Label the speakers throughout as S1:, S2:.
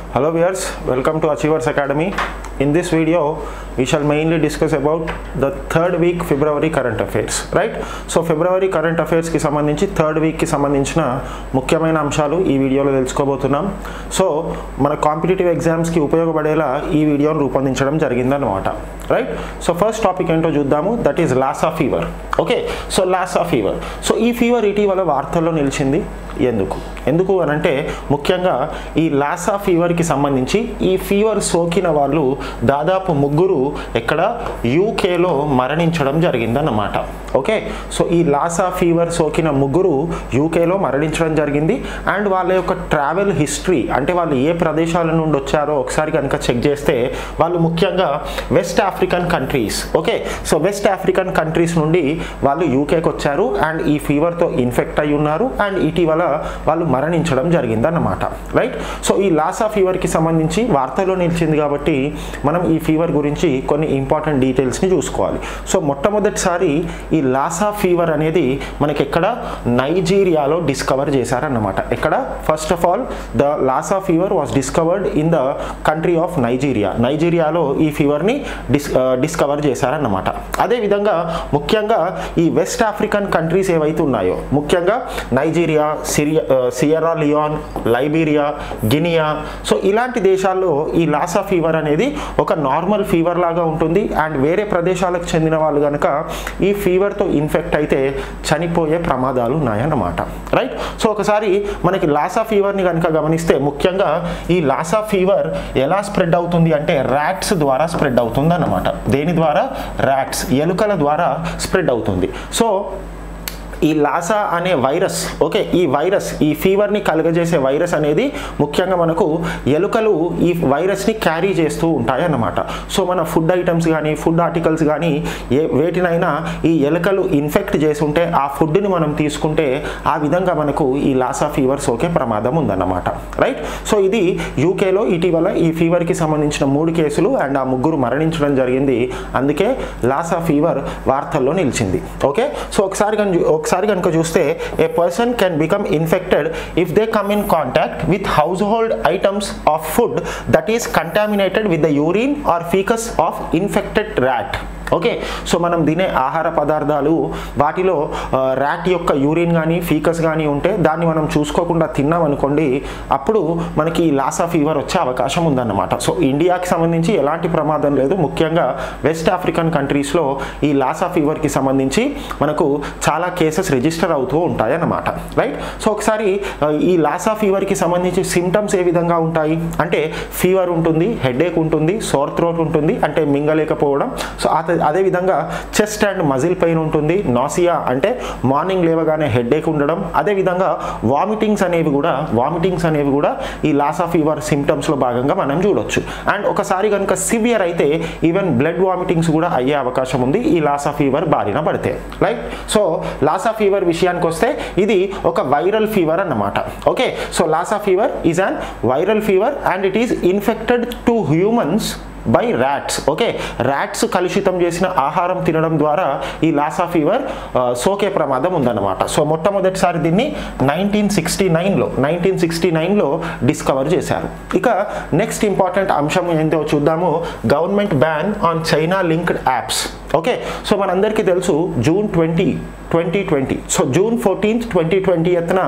S1: Hello viewers, welcome to Achievers Academy. In this video, we shall mainly discuss about the third week February current affairs, right? So ఫిబ్రవరి current అఫైర్స్కి సంబంధించి third వీక్కి సంబంధించిన ముఖ్యమైన అంశాలు ఈ వీడియోలో తెలుసుకోబోతున్నాం సో మన కాంపిటేటివ్ ఎగ్జామ్స్కి ఉపయోగపడేలా ఈ వీడియోను రూపొందించడం జరిగిందన్నమాట రైట్ సో ఫస్ట్ టాపిక్ ఏంటో చూద్దాము that is Lassa fever okay so Lassa fever so ఈ ఫీవర్ ఇటీవల వార్తల్లో నిలిచింది ఎందుకు ఎందుకు అని అంటే ముఖ్యంగా ఈ లాసా ఫీవర్కి సంబంధించి ఈ ఫీవర్ సోకిన వాళ్ళు దాదాపు ముగ్గురు ఎక్కడ యూకేలో మరణించడం జరిగిందన్నమాట ఓకే సో ఈ లాసా ఫీవర్ సోకిన ముగ్గురు యూకేలో మరణించడం జరిగింది అండ్ వాళ్ళ యొక్క ట్రావెల్ హిస్టరీ అంటే వాళ్ళు ఏ ప్రదేశాల నుండి వచ్చారో ఒకసారి కనుక చెక్ చేస్తే వాళ్ళు ముఖ్యంగా West African countries okay so West African countries నుండి వాళ్ళు యూకేకి వచ్చారు అండ్ ఈ ఫీవర్తో ఇన్ఫెక్ట్ అయి ఉన్నారు అండ్ ఇటీవల వాళ్ళు మరణించడం జరిగిందన్నమాట రైట్ సో ఈ లాసా ఫీవర్కి సంబంధించి వార్తల్లో నిలిచింది కాబట్టి మనం ఈ ఫీవర్ గురించి కొన్ని ఇంపార్టెంట్ డీటెయిల్స్ని చూసుకోవాలి సో మొట్టమొదటిసారి ఈ లాసా ఫీవర్ అనేది మనకి ఎక్కడ నైజీరియాలో డిస్కవర్ చేశారన్నమాట ఎక్కడ first of all the Lassa fever was discovered in the country of Nigeria నైజీరియాలో ఈ ఫీవర్ని డిస్ డిస్కవర్ చేశారన్నమాట అదేవిధంగా ముఖ్యంగా ఈ వెస్ట్ ఆఫ్రికన్ కంట్రీస్ ఏవైతే ఉన్నాయో ముఖ్యంగా Nigeria Syria Sierra Leone Liberia Guinea so ఇలాంటి దేశాల్లో ఈ లాసా ఫీవర్ అనేది ఒక నార్మల్ ఫీవర్ లాగా ఉంటుంది అండ్ వేరే ప్రదేశాలకు చెందిన వాళ్ళు కనుక ఈ ఫీవర్తో ఇన్ఫెక్ట్ అయితే చనిపోయే ప్రమాదాలు ఉన్నాయన్నమాట రైట్ సో ఒకసారి మనకి లాసా ఫీవర్ని కనుక గమనిస్తే ముఖ్యంగా ఈ లాసా ఫీవర్ ఎలా స్ప్రెడ్ అవుతుంది అంటే ర్యాట్స్ ద్వారా స్ప్రెడ్ అవుతుంది అన్నమాట దేని ద్వారా ర్యాట్స్ ఎలుకల ద్వారా స్ప్రెడ్ అవుతుంది సో ఈ లాసా అనే వైరస్ ఓకే ఈ వైరస్ ఈ ఫీవర్ని కలుగజేసే వైరస్ అనేది ముఖ్యంగా మనకు ఎలుకలు ఈ వైరస్ని క్యారీ చేస్తూ ఉంటాయి అన్నమాట సో మన ఫుడ్ ఐటమ్స్ కానీ ఫుడ్ ఆర్టికల్స్ కానీ ఏ వేటినైనా ఈ ఎలుకలు ఇన్ఫెక్ట్ చేసి ఉంటే ఆ ఫుడ్ని మనం తీసుకుంటే ఆ విధంగా మనకు ఈ లాసా ఫీవర్ సోకే ప్రమాదం ఉందన్నమాట రైట్ సో ఇది యూకేలో ఇటీవల ఈ ఫీవర్కి సంబంధించిన మూడు కేసులు అండ్ ఆ ముగ్గురు మరణించడం జరిగింది అందుకే లాసా ఫీవర్ వార్తల్లో నిలిచింది ఓకే సో ఒకసారి కనుక ఒకసారి కనుక చూస్తే a person can become infected if they come in contact with household items of food that is contaminated with the urine or faeces of infected rat okay so మనం తినే ఆహార పదార్థాలు వాటిలో ర్యాట్ యొక్క యూరిన్ కానీ faeces కానీ ఉంటే దాన్ని మనం చూసుకోకుండా తిన్నాం అనుకోండి అప్పుడు మనకి ఈ లాసా ఫీవర్ వచ్చే అవకాశం ఉందన్నమాట సో ఇండియాకి సంబంధించి ఎలాంటి ప్రమాదం లేదు ముఖ్యంగా వెస్ట్ ఆఫ్రికన్ కంట్రీస్లో ఈ లాసా ఫీవర్కి సంబంధించి మనకు చాలా కేసెస్ రిజిస్టర్ అవుతూ ఉంటాయి అన్నమాట రైట్ సో ఒకసారి ఈ లాసా ఫీవర్కి సంబంధించి సిమ్టమ్స్ ఏ విధంగా ఉంటాయి అంటే ఫీవర్ ఉంటుంది హెడేక్ ఉంటుంది సోర్ థ్రోట్ ఉంటుంది అంటే మింగలేకపోవడం సో అదేవిధంగా చెస్ట్ అండ్ మజిల్ పెయిన్ ఉంటుంది నాసియా అంటే మార్నింగ్ లేవగానే హెడేక్ ఉండడం అదేవిధంగా వామిటింగ్స్ అనేవి కూడా వామిటింగ్స్ అనేవి కూడా ఈ లాసా ఫీవర్ సిమ్టమ్స్లో భాగంగా మనం చూడొచ్చు అండ్ ఒకసారి కనుక సివియర్ అయితే ఈవెన్ బ్లడ్ వామిటింగ్స్ కూడా అయ్యే అవకాశం ఉంది ఈ లాసా ఫీవర్ బారిన పడితే రైట్ సో లాసా ఫీవర్ విషయానికి వస్తే ఇది ఒక వైరల్ ఫీవర్ అన్నమాట okay so Lassa fever is an viral fever and it is infected to humans by rats okay rats కలుషితం చేసిన ఆహారం తినడం ద్వారా ఈ లాసా ఫీవర్ సోకే ప్రమాదం ఉందన్నమాట సో మొట్టమొదటిసారి దీన్ని నైన్టీన్ సిక్స్టీ నైన్లో నైన్టీన్ సిక్స్టీ నైన్లో డిస్కవర్ చేశారు ఇక నెక్స్ట్ ఇంపార్టెంట్ అంశం ఏంటో చూద్దాము government ban on China linked apps okay so మనందరికీ తెలుసు June twenty twenty twenty so June fourteenth twenty twenty ఎత్తున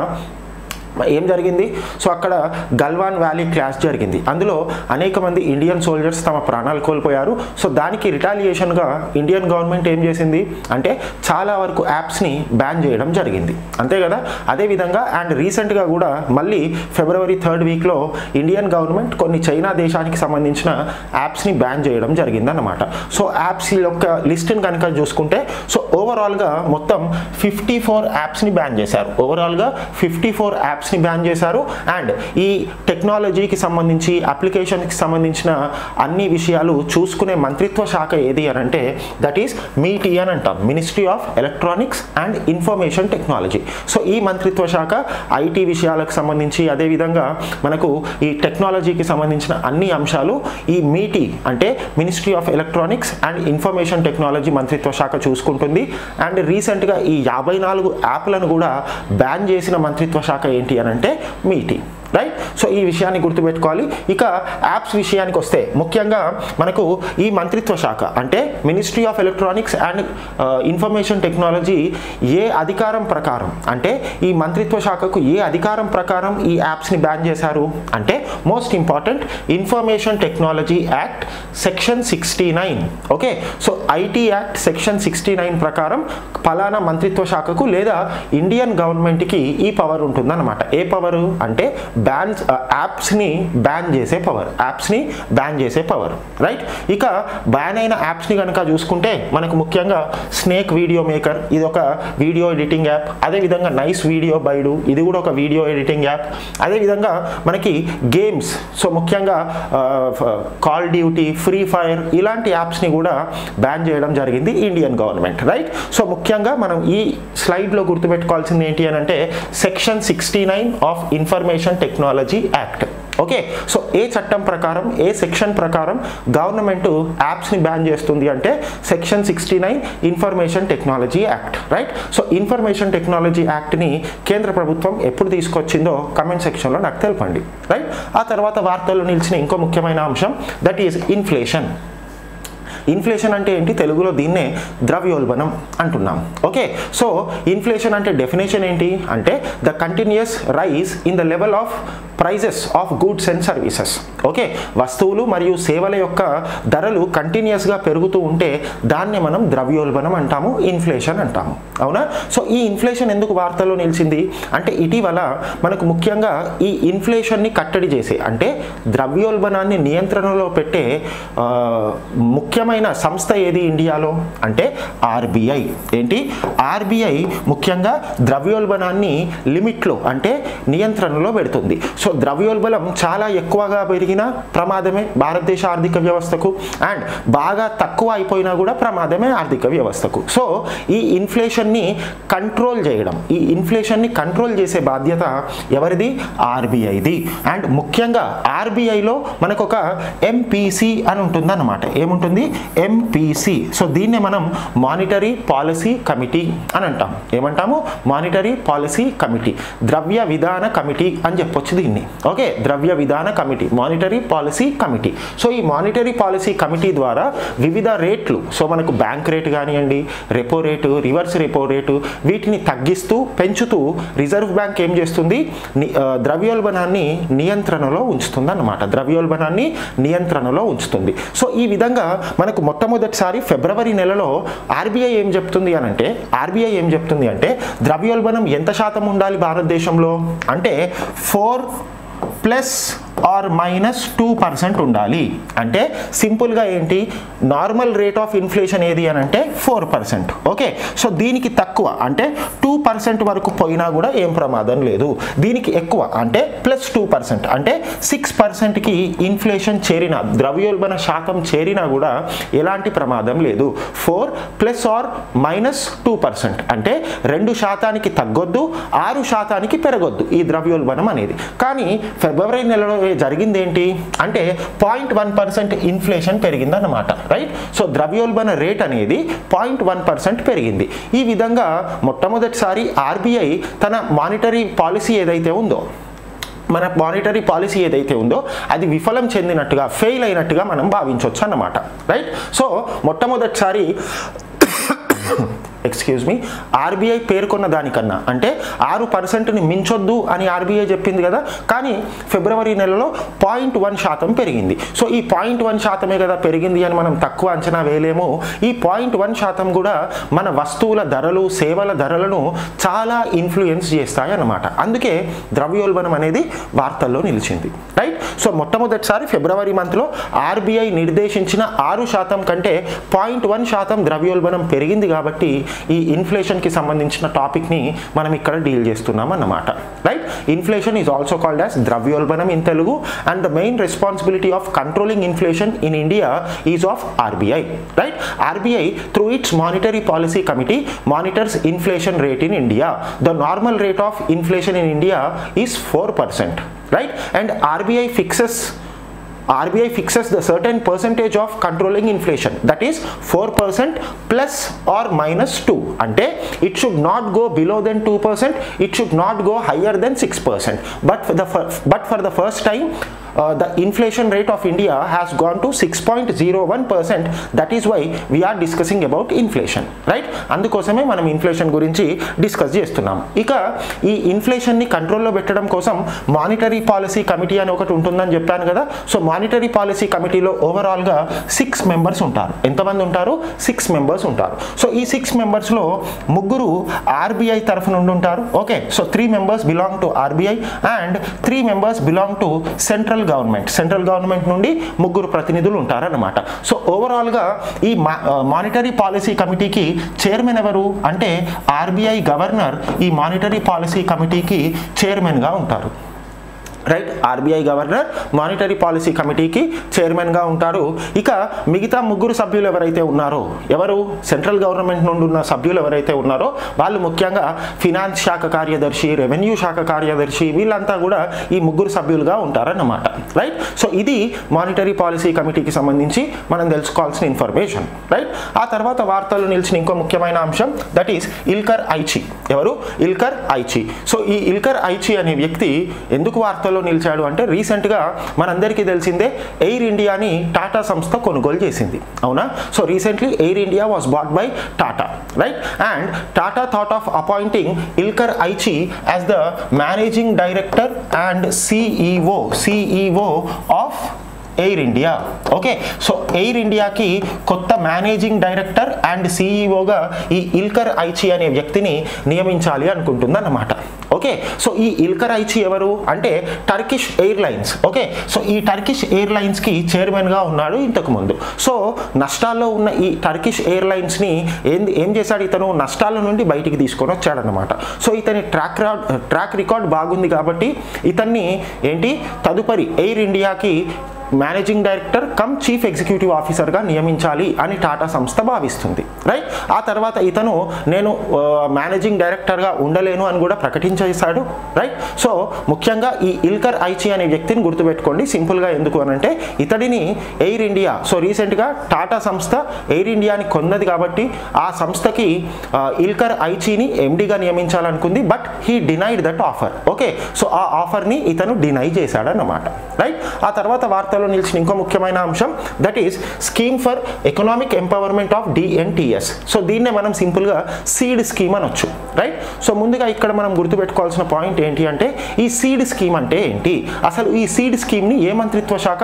S1: ఏం జరిగింది సో అక్కడ గల్వాన్ వ్యాలీ క్లాష్ జరిగింది అందులో అనేక మంది ఇండియన్ సోల్జర్స్ తమ ప్రాణాలు కోల్పోయారు సో దానికి రిటాలియేషన్గా ఇండియన్ గవర్నమెంట్ ఏం చేసింది అంటే చాలా వరకు యాప్స్ని బ్యాన్ చేయడం జరిగింది అంతే కదా అదేవిధంగా అండ్ రీసెంట్గా కూడా మళ్ళీ ఫిబ్రవరి థర్డ్ వీక్లో ఇండియన్ గవర్నమెంట్ కొన్ని చైనా దేశానికి సంబంధించిన యాప్స్ని బ్యాన్ చేయడం జరిగిందన్నమాట సో యాప్స్ యొక్క లిస్ట్ని కనుక చూసుకుంటే సో ఓవరాల్గా మొత్తం ఫిఫ్టీ ఫోర్ యాప్స్ని బ్యాన్ చేశారు ఓవరాల్గా ఫిఫ్టీ ఫోర్ యాప్స్ యాప్స్ని బ్యాన్ చేశారు అండ్ ఈ టెక్నాలజీకి సంబంధించి అప్లికేషన్కి సంబంధించిన అన్ని విషయాలు చూసుకునే మంత్రిత్వ శాఖ ఏది అని అంటే దట్ ఈస్ మీటీ అని అంటాం ministry of electronics and information technology so ఈ మంత్రిత్వ శాఖ ఐటీ విషయాలకు సంబంధించి అదేవిధంగా మనకు ఈ టెక్నాలజీకి సంబంధించిన అన్ని అంశాలు ఈ మీటీ అంటే ministry of electronics and information technology మంత్రిత్వ శాఖ చూసుకుంటుంది అండ్ రీసెంట్గా ఈ యాభై నాలుగు యాప్లను కూడా బ్యాన్ చేసిన మంత్రిత్వ శాఖ ఏంటి అని అంటే మీటీ రైట్ సో ఈ విషయాన్ని గుర్తుపెట్టుకోవాలి ఇక యాప్స్ విషయానికి వస్తే ముఖ్యంగా మనకు ఈ మంత్రిత్వ శాఖ అంటే ministry of electronics and information technology ఏ అధికారం ప్రకారం అంటే ఈ మంత్రిత్వ శాఖకు ఏ అధికారం ప్రకారం ఈ యాప్స్ని బ్యాన్ చేశారు అంటే most important information technology act section sixty nine okay so IT act section sixty nine ప్రకారం ఫలానా మంత్రిత్వ శాఖకు లేదా ఇండియన్ గవర్నమెంట్కి ఈ పవర్ ఉంటుందన్నమాట ఏ పవర్ అంటే బ్యాన్ యాప్స్ని బ్యాన్ చేసే పవర్ యాప్స్ని బ్యాన్ చేసే పవర్ రైట్ ఇక బ్యాన్ అయిన యాప్స్ని కనుక చూసుకుంటే మనకు ముఖ్యంగా స్నేక్ వీడియో మేకర్ ఇది ఒక వీడియో ఎడిటింగ్ యాప్ అదేవిధంగా నైస్ వీడియో బైడు ఇది కూడా ఒక వీడియో ఎడిటింగ్ యాప్ అదేవిధంగా మనకి గేమ్స్ సో ముఖ్యంగా కాల్ డ్యూటీ ఫ్రీ ఫైర్ ఇలాంటి యాప్స్ని కూడా బ్యాన్ చేయడం జరిగింది ఇండియన్ గవర్నమెంట్ రైట్ సో ముఖ్యంగా మనం ఈ స్లైడ్లో గుర్తుపెట్టుకోవాల్సింది ఏంటి అని అంటే section sixty nine of information technology act okay so ఏ చట్టం ప్రకారం ఏ సెక్షన్ ప్రకారం గవర్నమెంట్ యాప్స్ని బ్యాన్ చేస్తుంది అంటే section sixty nine information technology act right so information technology యాక్ట్ని కేంద్ర ప్రభుత్వం ఎప్పుడు తీసుకొచ్చిందో కమెంట్ సెక్షన్లో నాకు తెలపండి రైట్ ఆ తర్వాత వార్తల్లో నిలిచిన ఇంకో ముఖ్యమైన అంశం దట్ ఈస్ ఇన్ఫ్లేషన్ ఇన్ఫ్లేషన్ అంటే ఏంటి తెలుగులో దీన్నే ద్రవ్యోల్బణం అంటున్నాం ఓకే సో ఇన్ఫ్లేషన్ అంటే డెఫినేషన్ ఏంటి అంటే the continuous rise in the level of prices of goods and services okay వస్తువులు మరియు సేవల యొక్క ధరలు కంటిన్యూస్గా పెరుగుతూ ఉంటే దాన్ని మనం ద్రవ్యోల్బణం అంటాము ఇన్ఫ్లేషన్ అంటాము అవునా సో ఈ ఇన్ఫ్లేషన్ ఎందుకు వార్తల్లో నిలిచింది అంటే ఇటీవల మనకు ముఖ్యంగా ఈ ఇన్ఫ్లేషన్ని కట్టడి చేసే అంటే ద్రవ్యోల్బణాన్ని నియంత్రణలో పెట్టే ఆ, ముఖ్యమైన సంస్థ ఏది ఇండియాలో అంటే ఆర్బీఐ ఏంటి ఆర్బీఐ ముఖ్యంగా ద్రవ్యోల్బణాన్ని లిమిట్లో అంటే నియంత్రణలో పెడుతుంది సో ద్రవ్యోల్బణం చాలా ఎక్కువగా పెరిగిన ప్రమాదమే భారతదేశ ఆర్థిక వ్యవస్థకు అండ్ బాగా తక్కువ అయిపోయినా కూడా ప్రమాదమే ఆర్థిక వ్యవస్థకు సో ఈ ఇన్ఫ్లేషన్ని కంట్రోల్ చేయడం ఈ ఇన్ఫ్లేషన్ని కంట్రోల్ చేసే బాధ్యత ఎవరిది ఆర్బీఐది అండ్ ముఖ్యంగా ఆర్బీఐలో మనకు ఒక ఎంపీసీ అని ఉంటుంది అనమాట ఏముంటుంది ఎంపీసీ సో దీన్నే మనం మానిటరీ పాలసీ కమిటీ అని అంటాం ఏమంటాము మానిటరీ పాలసీ కమిటీ ద్రవ్య విధాన కమిటీ అని చెప్పొచ్చు దీన్ని ఓకే ద్రవ్య విధాన committee monetary policy committee so ఈ మానిటరీ పాలసీ కమిటీ ద్వారా వివిధ రేట్లు సో మనకు బ్యాంక్ రేట్ కానివ్వండి repo rate reverse repo rate వీటిని తగ్గిస్తూ పెంచుతూ రిజర్వ్ బ్యాంక్ ఏం చేస్తుంది ని- ఆ, ద్రవ్యోల్బణాన్ని నియంత్రణలో ఉంచుతుంది అన్నమాట ద్రవ్యోల్బణాన్ని నియంత్రణలో ఉంచుతుంది సో ఈ విధంగా మనకు మొట్టమొదటిసారి ఫిబ్రవరి నెలలో ఆర్బీఐ ఏం చెప్తుంది అని అంటే ఆర్బీఐ ఏం చెప్తుంది అంటే ద్రవ్యోల్బణం ఎంత శాతం ఉండాలి భారతదేశంలో అంటే four plus or minus two percent ఉండాలి అంటే సింపుల్గా ఏంటి నార్మల్ రేట్ ఆఫ్ ఇన్ఫ్లేషన్ ఏది అని అంటే ఫోర్ పర్సెంట్ ఓకే సో దీనికి తక్కువ అంటే టూ పర్సెంట్ వరకు పోయినా కూడా ఏం ప్రమాదం లేదు దీనికి ఎక్కువ అంటే ప్లస్ టూ పర్సెంట్ అంటే సిక్స్ పర్సెంట్కి ఇన్ఫ్లేషన్ చేరిన ద్రవ్యోల్బణ శాతం చేరినా కూడా ఎలాంటి ప్రమాదం లేదు four plus or minus two percent అంటే రెండు శాతానికి తగ్గొద్దు ఆరు శాతానికి పెరగొద్దు ఈ ద్రవ్యోల్బణం అనేది కానీ ఫిబ్రవరి నెలలో జరిగింది ఏంటి అంటే పాయింట్ వన్ పర్సెంట్ ఇన్ఫ్లేషన్ పెరిగిందన్నమాట రైట్ సో ద్రవ్యోల్బణ రేట్ అనేది పాయింట్ వన్ పర్సెంట్ పెరిగింది ఈ విధంగా మొట్టమొదటిసారి ఆర్బీఐ తన మానిటరీ పాలసీ ఏదైతే ఉందో మన మానిటరీ పాలసీ ఏదైతే ఉందో అది విఫలం చెందినట్టుగా ఫెయిల్ అయినట్టుగా మనం భావించవచ్చు అన్నమాట రైట్ సో మొట్టమొదటిసారి ఎక్స్క్యూజ్ మీ ఆర్బీఐ పేర్కొన్న దానికన్నా అంటే ఆరు పర్సెంట్ని మించొద్దు అని ఆర్బీఐ చెప్పింది కదా కానీ ఫిబ్రవరి నెలలో పాయింట్ వన్ శాతం పెరిగింది సో ఈ పాయింట్ వన్ శాతమే కదా పెరిగింది అని మనం తక్కువ అంచనా వేయలేము ఈ పాయింట్ వన్ శాతం కూడా మన వస్తువుల ధరలు సేవల ధరలను చాలా ఇన్ఫ్లుయెన్స్ చేస్తాయి అన్నమాట అందుకే ద్రవ్యోల్బణం అనేది వార్తల్లో నిలిచింది రైట్ సో మొట్టమొదటిసారి ఫిబ్రవరి మంత్లో ఆర్బీఐ నిర్దేశించిన ఆరు శాతం కంటే పాయింట్ వన్ శాతం ద్రవ్యోల్బణం పెరిగింది కాబట్టి ఈ ఇన్ఫ్లేషన్కి సంబంధించిన టాపిక్ని మనం ఇక్కడ డీల్ చేస్తున్నాం అన్నమాట right inflation is also called as ద్రవ్యోల్బణం in Telugu and the main responsibility of controlling inflation in India is of RBI right RBI through its monetary policy committee monitors inflation rate in India the normal rate of inflation in India is four percent right and RBI fixes RBI fixes the certain percentage of controlling inflation that is 4% plus or minus 2 అంటే it should not go below than 2% it should not go higher than 6% but for the fir- but for the first time uh, the inflation rate of India has gone to 6.01% that is why we are discussing about inflation right అందుకోసమే మనం inflation గురించి discuss చేస్తున్నాం ఇక ఈ ఇన్ఫ్లేషన్ని కంట్రోల్లో పెట్టడం కోసం monetary policy committee అని ఒకటి ఉంటుందని చెప్పాను కదా సో మానిటరీ పాలసీ కమిటీలో ఓవరాల్గా సిక్స్ మెంబర్స్ ఉంటారు ఎంతమంది ఉంటారు సిక్స్ మెంబర్స్ ఉంటారు సో ఈ సిక్స్ మెంబర్స్లో ముగ్గురు ఆర్బీఐ తరఫు నుండి ఉంటారు okay so three members belong to RBI and three members belong to central government central government నుండి ముగ్గురు ప్రతినిధులు ఉంటారన్నమాట సో ఓవరాల్గా ఈ మానిటరీ పాలసీ కమిటీకి చైర్మన్ ఎవరు అంటే ఆర్బీఐ గవర్నర్ ఈ మానిటరీ పాలసీ కమిటీకి చైర్మన్గా ఉంటారు right RBI governor monetary policy కమిటీకి చైర్మన్గా ఉంటారు ఇక మిగతా ముగ్గురు సభ్యులు ఎవరైతే ఉన్నారో ఎవరు సెంట్రల్ గవర్నమెంట్ నుండి ఉన్న సభ్యులు ఎవరైతే ఉన్నారో వాళ్ళు ముఖ్యంగా ఫినాన్స్ శాఖ కార్యదర్శి రెవెన్యూ శాఖ కార్యదర్శి వీళ్ళంతా కూడా ఈ ముగ్గురు సభ్యులుగా ఉంటారన్నమాట రైట్ సో ఇది మానిటరీ పాలసీ కమిటీకి సంబంధించి మనం తెలుసుకోవాల్సిన ఇన్ఫర్మేషన్ రైట్ ఆ తర్వాత వార్తల్లో నిలిచిన ఇంకో ముఖ్యమైన అంశం దట్ ఈస్ ఇల్కర్ ఐచి ఎవరు ఇల్కర్ ఐచి సో ఈ ఇల్కర్ ఐచి అనే వ్యక్తి ఎందుకు వార్తల్లో నిలిచాడు అంటే రీసెంట్గా మనందరికీ తెలిసిందే ఎయిర్ ఇండియాని టాటా సంస్థ కొనుగోలు చేసింది అవునా so recently Air India was bought by Tata right and Tata thought of appointing Ilker Ayci as the managing director and CEO CEO of Air India okay so air ఇండియాకి కొత్త మేనేజింగ్ డైరెక్టర్ అండ్ సిఈఓగా ఈ Ilker Ayci అనే వ్యక్తిని నియమించాలి అనుకుంటుంది అన్నమాట okay so ఈ Ilker Ayci ఎవరు అంటే టర్కిష్ ఎయిర్లైన్స్ ఓకే సో ఈ టర్కిష్ ఎయిర్లైన్స్కి చైర్మన్గా ఉన్నాడు ఇంతకు ముందు సో నష్టాల్లో ఉన్న ఈ టర్కిష్ ఎయిర్లైన్స్ని ఏం ఏం చేశాడు ఇతను నష్టాల నుండి బయటికి తీసుకొని వచ్చాడనమాట సో ఇతని ట్రాక్ ట్రాక్ రికార్డ్ బాగుంది కాబట్టి ఇతన్ని ఏంటి తదుపరి ఎయిర్ ఇండియాకి managing director cum chief executive ఆఫీసర్గా నియమించాలి అని టాటా సంస్థ భావిస్తుంది రైట్ ఆ తర్వాత ఇతను నేను మేనేజింగ్ డైరెక్టర్గా ఉండలేను అని కూడా ప్రకటించేశాడు రైట్ సో ముఖ్యంగా ఈ ఇల్కర్ ఐచి అనే వ్యక్తిని గుర్తుపెట్టుకోండి సింపుల్గా ఎందుకు అని అంటే ఇతడిని ఎయిర్ ఇండియా సో రీసెంట్గా టాటా సంస్థ ఎయిర్ ఇండియాని కొన్నది కాబట్టి ఆ సంస్థకి ఆ, ఇల్కర్ ఐచిని ఎండిగా నియమించాలనుకుంది but he denied that offer okay so ఆ ఆఫర్ని ఇతను డినై చేశాడన్నమాట రైట్ ఆ తర్వాత వార్తలో నిలిచిన ఇంకో ముఖ్యమైన అంశం that is scheme for economic empowerment of DNTs so దీన్నే మనం సింపుల్గా సీడ్ స్కీమ్ అనొచ్చు రైట్ సో ముందుగా ఇక్కడ మనం గుర్తుపెట్టుకోవాల్సిన పాయింట్ ఏంటి అంటే ఈ సీడ్ స్కీమ్ అంటే ఏంటి అసలు ఈ సీడ్ స్కీమ్ని ఏ మంత్రిత్వ శాఖ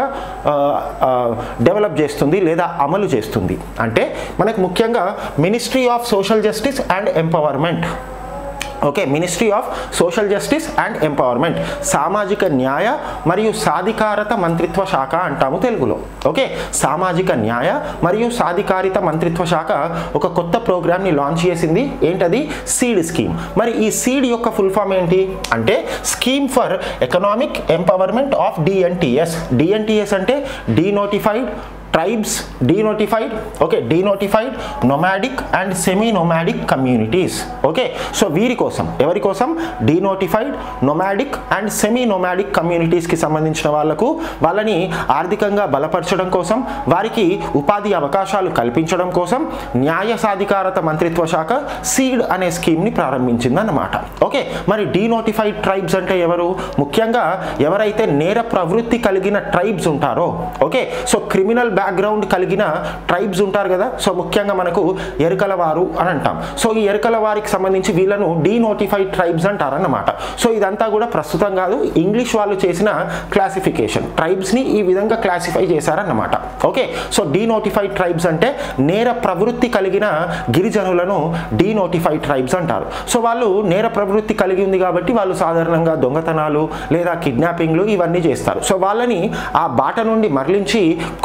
S1: డెవలప్ చేస్తుంది లేదా అమలు చేస్తుంది అంటే మనకు ముఖ్యంగా ministry of social justice and empowerment okay ministry of social justice and empowerment సామాజిక న్యాయ మరియు సాధికారత మంత్రిత్వ శాఖ అంటాము తెలుగులో ఓకే సామాజిక న్యాయ మరియు సాధికారిత మంత్రిత్వ శాఖ ఒక కొత్త ప్రోగ్రామ్ని లాంచ్ చేసింది ఏంటది సీడ్ స్కీమ్ మరి ఈ సీడ్ యొక్క ఫుల్ ఫామ్ ఏంటి అంటే scheme for economic empowerment of DNTs DNTs అంటే denotified tribes denotified okay denotified nomadic and semi nomadic communities okay so వీరి కోసం ఎవరి కోసం denotified nomadic and semi nomadic కమ్యూనిటీస్కి సంబంధించిన వాళ్ళకు వాళ్ళని ఆర్థికంగా బలపరచడం కోసం వారికి ఉపాధి అవకాశాలు కల్పించడం కోసం న్యాయ సాధికారత మంత్రిత్వ శాఖ సీడ్ అనే స్కీమ్ని ప్రారంభించిందన్నమాట ఓకే మరి డీనోటిఫైడ్ ట్రైబ్స్ అంటే ఎవరు ముఖ్యంగా ఎవరైతే నేర ప్రవృత్తి కలిగిన ట్రైబ్స్ ఉంటారో ఓకే సో క్రిమినల్ బ్యాక్గ్రౌండ్ కలిగిన ట్రైబ్స్ ఉంటారు కదా సో ముఖ్యంగా మనకు ఎరుకల వారు అని అంటాం సో ఈ ఎరుకల వారికి సంబంధించి వీళ్ళను డీనోటిఫైడ్ ట్రైబ్స్ అంటారన్నమాట సో ఇదంతా కూడా ప్రస్తుతం కాదు ఇంగ్లీష్ వాళ్ళు చేసిన క్లాసిఫికేషన్ ట్రైబ్స్ని ఈ విధంగా క్లాసిఫై చేశారన్నమాట ఓకే సో డీనోటిఫైడ్ ట్రైబ్స్ అంటే నేర ప్రవృత్తి కలిగిన గిరిజనులను డీనోటిఫైడ్ ట్రైబ్స్ అంటారు సో వాళ్ళు నేర ప్రవృత్తి కలిగి ఉంది కాబట్టి వాళ్ళు సాధారణంగా దొంగతనాలు లేదా కిడ్నాపింగ్లు ఇవన్నీ చేస్తారు సో వాళ్ళని ఆ బాట నుండి మరలించి కొత్త జీవన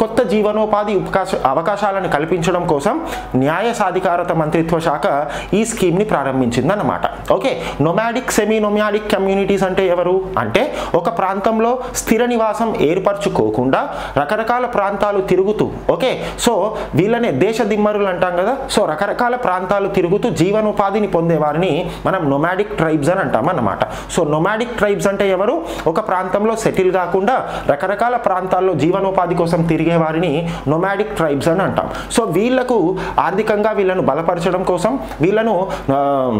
S1: జీవనోపాధి అవకాశ అవకాశాలను కల్పించడం కోసం న్యాయ సాధికారత మంత్రిత్వ శాఖ ఈ స్కీమ్ని ప్రారంభించిందన్నమాట okay nomadic semi nomadic communities అంటే ఎవరు అంటే ఒక ప్రాంతంలో స్థిర నివాసం ఏర్పరచుకోకుండా రకరకాల ప్రాంతాలు తిరుగుతూ ఓకే సో వీళ్ళనే దేశ దిమ్మరులు అంటాం కదా సో రకరకాల ప్రాంతాలు తిరుగుతూ జీవనోపాధిని పొందే వారిని మనం నొమాడిక్ ట్రైబ్స్ అని అంటాం అన్నమాట సో నొమాడిక్ ట్రైబ్స్ అంటే ఎవరు ఒక ప్రాంతంలో సెటిల్ కాకుండా రకరకాల ప్రాంతాల్లో జీవనోపాధి కోసం తిరిగే వారిని నొమాడిక్ ట్రైబ్స్ అని అంటాం సో వీళ్ళకు ఆర్థికంగా వీళ్ళను బలపరచడం కోసం వీళ్ళను ఆ,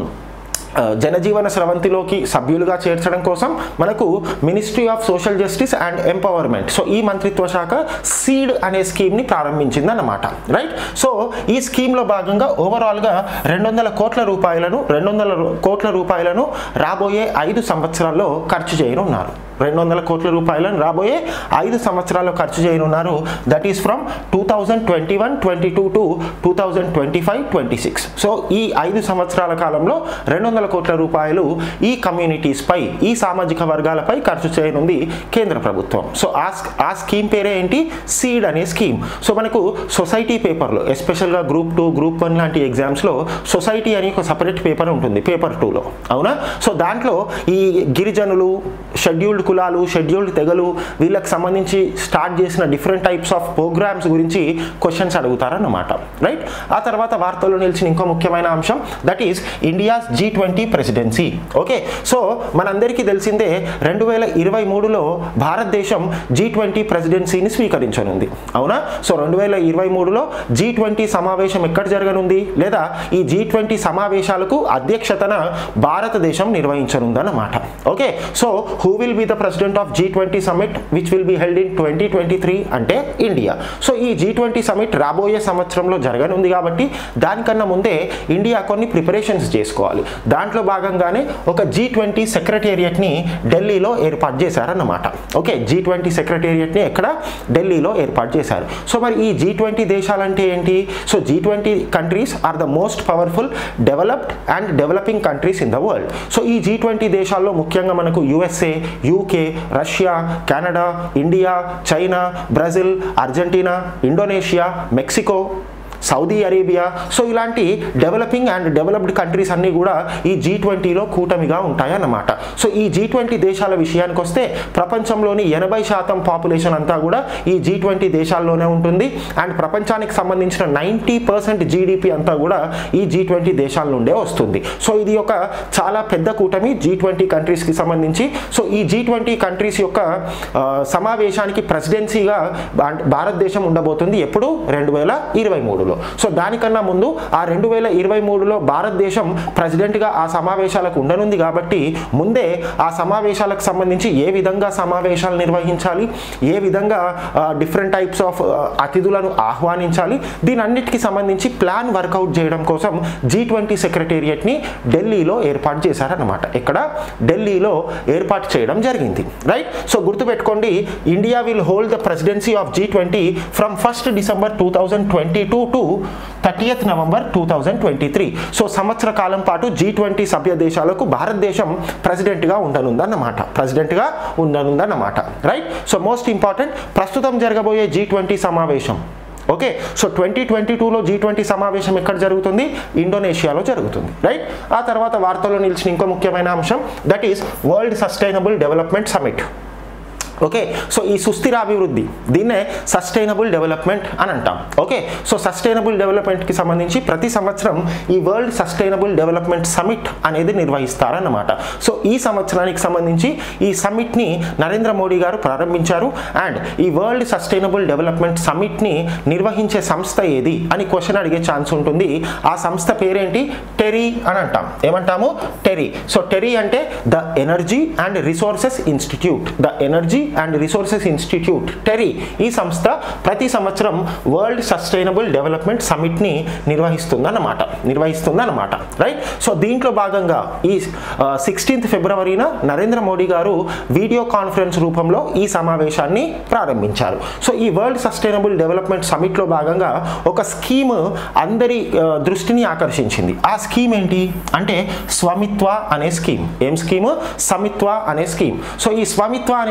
S1: ఆ, జనజీవన స్రవంతిలోకి సభ్యులుగా చేర్చడం కోసం మనకు ministry of social justice and empowerment so ఈ మంత్రిత్వ శాఖ సీడ్ అనే స్కీమ్ని ప్రారంభించింది అన్నమాట రైట్ సో ఈ స్కీమ్లో భాగంగా ఓవరాల్గా రెండు వందల కోట్ల రూపాయలను రెండు వందల కోట్ల రూపాయలను రాబోయే ఐదు సంవత్సరాల్లో ఖర్చు చేయనున్నారు రెండు వందల కోట్ల రూపాయలను రాబోయే ఐదు సంవత్సరాల్లో ఖర్చు చేయనున్నారు that is from two thousand twenty one twenty two to two thousand twenty five twenty six so ఈ ఐదు సంవత్సరాల కాలంలో రెండు వందల కోట్ల రూపాయలు ఈ కమ్యూనిటీస్పై ఈ సామాజిక వర్గాలపై ఖర్చు చేయనుంది కేంద్ర ప్రభుత్వం సో ఆ స్- ఆ స్కీమ్ పేరే ఏంటి సీడ్ అనే స్కీమ్ సో మనకు సొసైటీ పేపర్లో ఎస్పెషల్గా గ్రూప్ టూ గ్రూప్ వన్ లాంటి ఎగ్జామ్స్లో సొసైటీ అని ఒక సపరేట్ పేపర్ ఉంటుంది పేపర్ టూలో అవునా సో దాంట్లో ఈ గిరిజనులు షెడ్యూల్డ్ కులాలు షెడ్యూల్డ్ తెగలు వీళ్ళకి సంబంధించి స్టార్ట్ చేసిన డిఫరెంట్ టైప్స్ ఆఫ్ ప్రోగ్రామ్స్ గురించి క్వశ్చన్స్ అడుగుతారన్నమాట రైట్ ఆ తర్వాత వార్తల్లో నిలిచిన ఇంకో ముఖ్యమైన అంశం that is India's G twenty presidency okay so మనందరికీ తెలిసిందే రెండు వేల ఇరవై మూడులో భారతదేశం జీ ట్వంటీ ప్రెసిడెన్సీని స్వీకరించనుంది అవునా సో రెండు వేల ఇరవై మూడులో జీ ట్వంటీ సమావేశం ఎక్కడ జరగనుంది లేదా ఈ జీ ట్వంటీ సమావేశాలకు అధ్యక్షతన భారతదేశం నిర్వహించనుందన్నమాట okay so who will be the president of G twenty summit which will be held in twenty twenty three అంటే ఇండియా సో ఈ జీ ట్వంటీ సమిట్ రాబోయే సంవత్సరంలో జరగనుంది కాబట్టి దానికన్నా ముందే ఇండియా కొన్ని ప్రిపరేషన్స్ చేసుకోవాలి దాంట్లో భాగంగానే ఒక జీ ట్వంటీ సెక్రటేరియట్ని ఢిల్లీలో ఏర్పాటు చేశారన్నమాట ఓకే జీ ట్వంటీ సెక్రటేరియట్ని ఎక్కడ ఢిల్లీలో ఏర్పాటు చేశారు సో మరి ఈ జీ ట్వంటీ దేశాలంటే ఏంటి so G twenty countries are the most powerful developed and developing countries in the world so ఈ జీ ట్వంటీ దేశాల్లో ముఖ్యంగా మనకు USA UK Russia Canada India China Brazil Argentina Indonesia Mexico Saudi Arabia so ఇలాంటి developing and developed countries అన్నీ కూడా ఈ G ట్వంటీలో కూటమిగా ఉంటాయన్నమాట సో ఈ జీ ట్వంటీ దేశాల విషయానికి వస్తే ప్రపంచంలోని ఎనభై శాతం పాపులేషన్ అంతా కూడా ఈ జీ ట్వంటీ దేశాల్లోనే ఉంటుంది అండ్ ప్రపంచానికి సంబంధించిన నైంటీ పర్సెంట్ జీడిపి అంతా కూడా ఈ జీ ట్వంటీ దేశాల నుండే వస్తుంది సో ఇది ఒక చాలా పెద్ద కూటమి జీ ట్వంటీ కంట్రీస్కి సంబంధించి సో ఈ జీ ట్వంటీ కంట్రీస్ యొక్క ఆ, సమావేశానికి ప్రెసిడెన్సీగా భా- భారతదేశం ఉండబోతుంది ఎప్పుడు రెండు వేల ఇరవై మూడులో సో దానికన్నా ముందు ఆ రెండు వేల ఇరవై మూడులో భారతదేశం ప్రెసిడెంట్గా ఆ సమావేశాలకు ఉండనుంది కాబట్టి ముందే ఆ సమావేశాలకు సంబంధించి ఏ విధంగా సమావేశాలు నిర్వహించాలి ఏ విధంగా డిఫరెంట్ టైప్స్ ఆఫ్ అతిథులను ఆహ్వానించాలి దీని అన్నిటికీ సంబంధించి ప్లాన్ వర్కౌట్ చేయడం కోసం జీ ట్వంటీ సెక్రటేరియట్ని ఢిల్లీలో ఏర్పాటు చేశారన్నమాట ఇక్కడ ఢిల్లీలో ఏర్పాటు చేయడం జరిగింది రైట్ సో గుర్తుపెట్టుకోండి India will hold the presidency of G twenty from first December two thousand twenty two to thirtieth November two thousand twenty three so సంవత్సర కాలం పాటు జీ ట్వంటీ సభ్య దేశాలకు భారతదేశం ప్రెసిడెంట్గా ఉండనుందన్నమాట ప్రెసిడెంట్గా ఉండనుందన్నమాట రైట్ సో మోస్ట్ ఇంపార్టెంట్ ప్రస్తుతం జరగబోయే జీ ట్వంటీ సమావేశం ఓకే సో ట్వంటీ ట్వంటీ టూలో జీ ట్వంటీ సమావేశం ఎక్కడ జరుగుతుంది ఇండోనేషియాలో జరుగుతుంది రైట్ ఆ తర్వాత వార్తల్లో నిలిచిన ఇంకో ముఖ్యమైన అంశం that is world sustainable development summit okay so ఈ సుస్థిర అభివృద్ధి దీన్నే సస్టైనబుల్ డెవలప్మెంట్ అని అంటాం ఓకే సో సస్టైనబుల్ డెవలప్మెంట్కి సంబంధించి ప్రతి సంవత్సరం ఈ వరల్డ్ సస్టైనబుల్ డెవలప్మెంట్ సమిట్ అనేది నిర్వహిస్తారన్నమాట సో ఈ సంవత్సరానికి సంబంధించి ఈ సమిట్ని నరేంద్ర మోడీ గారు ప్రారంభించారు అండ్ ఈ వరల్డ్ సస్టైనబుల్ డెవలప్మెంట్ సమిట్ని నిర్వహించే సంస్థ ఏది అని క్వశ్చన్ అడిగే ఛాన్స్ ఉంటుంది ఆ సంస్థ పేరేంటి టెరీ అని అంటాం ఏమంటాము టెరీ సో టెరీ అంటే the energy and resources institute the energy and resources institute TERI ఈ సంస్థ ప్రతి సంవత్సరం వరల్డ్ సస్టైనబుల్ డెవలప్మెంట్ సమిట్ని నిర్వహిస్తుందన్నమాట నిర్వహిస్తుందన్నమాట రైట్ సో దీంట్లో భాగంగా ఈ సిక్స్టీన్త్ ఫిబ్రవరిన నరేంద్ర మోడీ గారు వీడియో కాన్ఫరెన్స్ రూపంలో ఈ సమావేశాన్ని ప్రారంభించారు సో ఈ వరల్డ్ సస్టైనబుల్ డెవలప్మెంట్ సమిట్లో భాగంగా ఒక స్కీమ్ అందరి ఆ, దృష్టిని ఆకర్షించింది ఆ స్కీమ్ ఏంటి అంటే స్వమిత్వ అనే స్కీమ్ ఏం స్కీమ్ సమిత్వ అనే స్కీమ్ సో ఈ స్వమిత్వ అనే స్కీమ్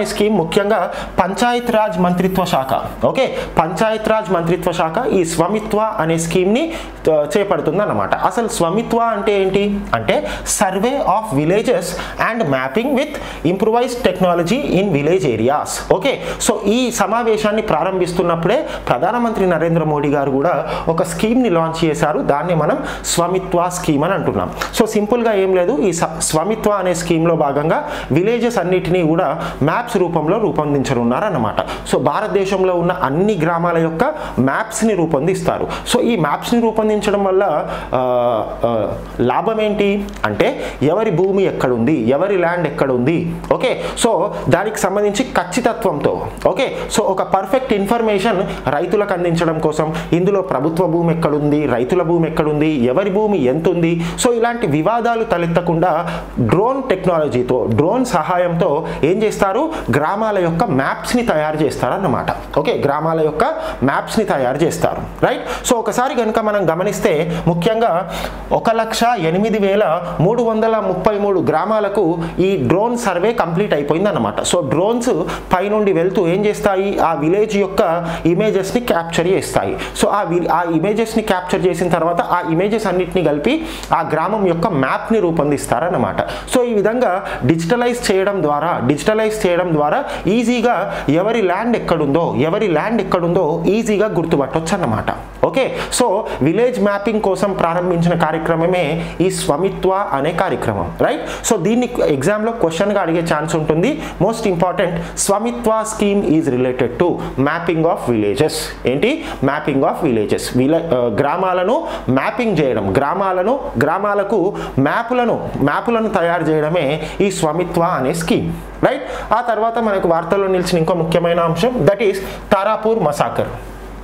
S1: ముఖ్యంగా పంచాయత్ రాజ్ మంత్రిత్వ శాఖ ఓకే పంచాయత్ రాజ్ మంత్రిత్వ శాఖ ఈ స్వమిత్వ అనే స్కీమ్ని చేపడుతుంది అన్నమాట అసలు స్వమిత్వ అంటే ఏంటి అంటే survey of villages and mapping with improvised technology in village areas okay so ఈ సమావేశాన్ని ప్రారంభిస్తున్నప్పుడే ప్రధానమంత్రి నరేంద్ర మోడీ గారు కూడా ఒక స్కీమ్ని లాంచ్ చేశారు దాన్ని మనం స్వమిత్వ స్కీమ్ అని అంటున్నాం సో సింపుల్గా ఏం లేదు ఈ స- స్వమిత్వ అనే స్కీమ్లో భాగంగా విలేజెస్ అన్నిటినీ కూడా మ్యాప్స్ రూపంలో రూపొందించనున్నారన్నమాట సో భారతదేశంలో ఉన్న అన్ని గ్రామాల యొక్క మ్యాప్స్ని రూపొందిస్తారు సో ఈ మ్యాప్స్ని రూపొందించడం వల్ల ఆ, ఆ, లాభం ఏంటి అంటే ఎవరి భూమి ఎక్కడుంది ఎవరి ల్యాండ్ ఎక్కడుంది ఓకే సో దానికి సంబంధించి ఖచ్చితత్వంతో ఓకే సో ఒక పర్ఫెక్ట్ ఇన్ఫర్మేషన్ రైతులకు అందించడం కోసం ఇందులో ప్రభుత్వ భూమి ఎక్కడుంది రైతుల భూమి ఎక్కడుంది ఎవరి భూమి ఎంత ఉంది సో ఇలాంటి వివాదాలు తలెత్తకుండా డ్రోన్ టెక్నాలజీతో డ్రోన్ సహాయంతో ఏం చేస్తారు గ్రామాల యొక్క మ్యాప్స్ని తయారు చేస్తారన్నమాట ఓకే గ్రామాల యొక్క మ్యాప్స్ని తయారు చేస్తారు రైట్ సో ఒకసారి కనుక మనం గమనిస్తే ముఖ్యంగా ఒక లక్ష ఎనిమిది వేల మూడు వందల ముప్పై మూడు గ్రామాలకు ఈ డ్రోన్ సర్వే కంప్లీట్ అయిపోయింది అనమాట సో డ్రోన్స్ పైనుండి వెళ్తూ ఏం చేస్తాయి ఆ విలేజ్ యొక్క ఇమేజెస్ని క్యాప్చర్ చేస్తాయి సో ఆ వి- ఆ ఇమేజెస్ని క్యాప్చర్ చేసిన తర్వాత ఆ ఇమేజెస్ అన్నిటిని కలిపి ఆ గ్రామం యొక్క మ్యాప్ని రూపొందిస్తారన్నమాట సో ఈ విధంగా డిజిటలైజ్ చేయడం ద్వారా డిజిటలైజ్ చేయడం ద్వారా ఈజీగా ఎవరి ల్యాండ్ ఎక్కడుందో ఎవరి ల్యాండ్ ఎక్కడుందో ఈజీగా గుర్తుపట్టవచ్చు అన్నమాట ఓకే సో విలేజ్ మ్యాపింగ్ కోసం ప్రారంభించిన కార్యక్రమమే ఈ స్వమిత్వ అనే కార్యక్రమం రైట్ సో దీన్ని ఎగ్జామ్లో క్వశ్చన్గా అడిగే ఛాన్స్ ఉంటుంది most important SVAMITVA scheme is related to mapping of villages ఏంటి మ్యాపింగ్ ఆఫ్ విలేజెస్ విల ఆ, గ్రామాలను మ్యాపింగ్ చేయడం గ్రామాలను గ్రామాలకు మ్యాపులను మ్యాపులను తయారు చేయడమే ఈ స్వమిత్వ అనే స్కీమ్ రైట్ ఆ తర్వాత మనకు వార్తల్లో నిలిచిన ఇంకో ముఖ్యమైన అంశం that is Tarapur massacre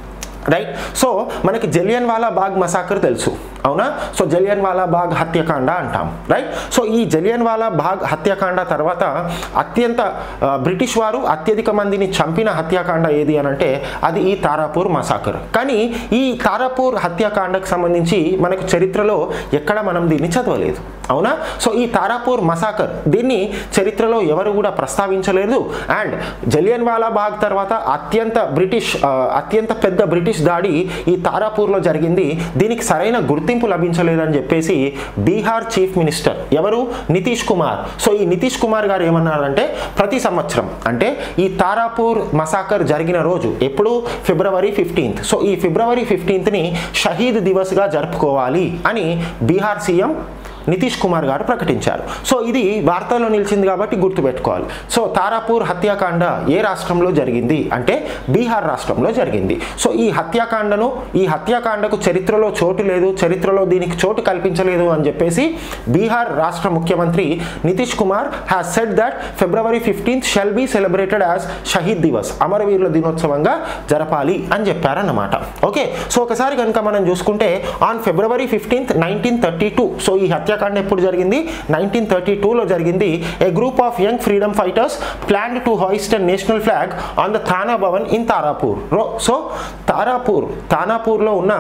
S1: right so మనకి జలియన్ వాలా బాగ్ మసాకర్ తెలుసు అవునా సో జలియన్ వాలా బాగ్ హత్యాకాండ అంటాం రైట్ సో ఈ జలియన్ వాలా బాగ్ హత్యాకాండ తర్వాత అత్యంత ఆ, బ్రిటిష్ వారు అత్యధిక మందిని చంపిన హత్యాకాండ ఏది అని అంటే అది ఈ తారాపూర్ మసాకర్ కానీ ఈ తారాపూర్ హత్యాకాండకు సంబంధించి మనకు చరిత్రలో ఎక్కడ మనం దీన్ని చదవలేదు అవునా సో ఈ తారాపూర్ మసాకర్ దీన్ని చరిత్రలో ఎవరు కూడా ప్రస్తావించలేదు అండ్ జలియన్ వాలా బాగ్ తర్వాత అత్యంత బ్రిటిష్ ఆ, అత్యంత పెద్ద బ్రిటిష్ దాడి ఈ తారాపూర్లో జరిగింది దీనికి సరైన గుర్తింపు లభించలేదని చెప్పేసి బీహార్ చీఫ్ మినిస్టర్ ఎవరు నితీష్ కుమార్ సో ఈ నితీష్ కుమార్ గారు ఏమన్నారంటే ప్రతి సంవత్సరం అంటే ఈ తారాపూర్ మసాకర్ జరిగిన రోజు ఎప్పుడు ఫిబ్రవరి ఫిఫ్టీన్త్ సో ఈ ఫిబ్రవరి ఫిఫ్టీన్త్ని షహీద్ దివస్గా జరుపుకోవాలి అని బీహార్ సీఎం నితీష్ కుమార్ గారు ప్రకటించారు సో ఇది వార్తల్లో నిలిచింది కాబట్టి గుర్తుపెట్టుకోవాలి సో తారాపూర్ హత్యాకాండ ఏ రాష్ట్రంలో జరిగింది అంటే బీహార్ రాష్ట్రంలో జరిగింది సో ఈ హత్యాకాండను ఈ హత్యాకాండకు చరిత్రలో చోటు లేదు చరిత్రలో దీనికి చోటు కల్పించలేదు అని చెప్పేసి బీహార్ రాష్ట్ర ముఖ్యమంత్రి Nitish Kumar has said that February fifteenth shall be celebrated as Shaheed Diwas అమరవీరుల దినోత్సవంగా జరపాలి అని చెప్పారన్నమాట ఓకే సో ఒకసారి కనుక మనం చూసుకుంటే on February fifteenth nineteen thirty two so ఈ హత్యాకాండ ఎప్పుడు జరిగింది నైన్టీన్ థర్టీ టూలో జరిగింది a group of young freedom fighters plan to hoist a national flag on the thana bhavan in Tarapur so Tarapur తానాపూర్లో ఉన్న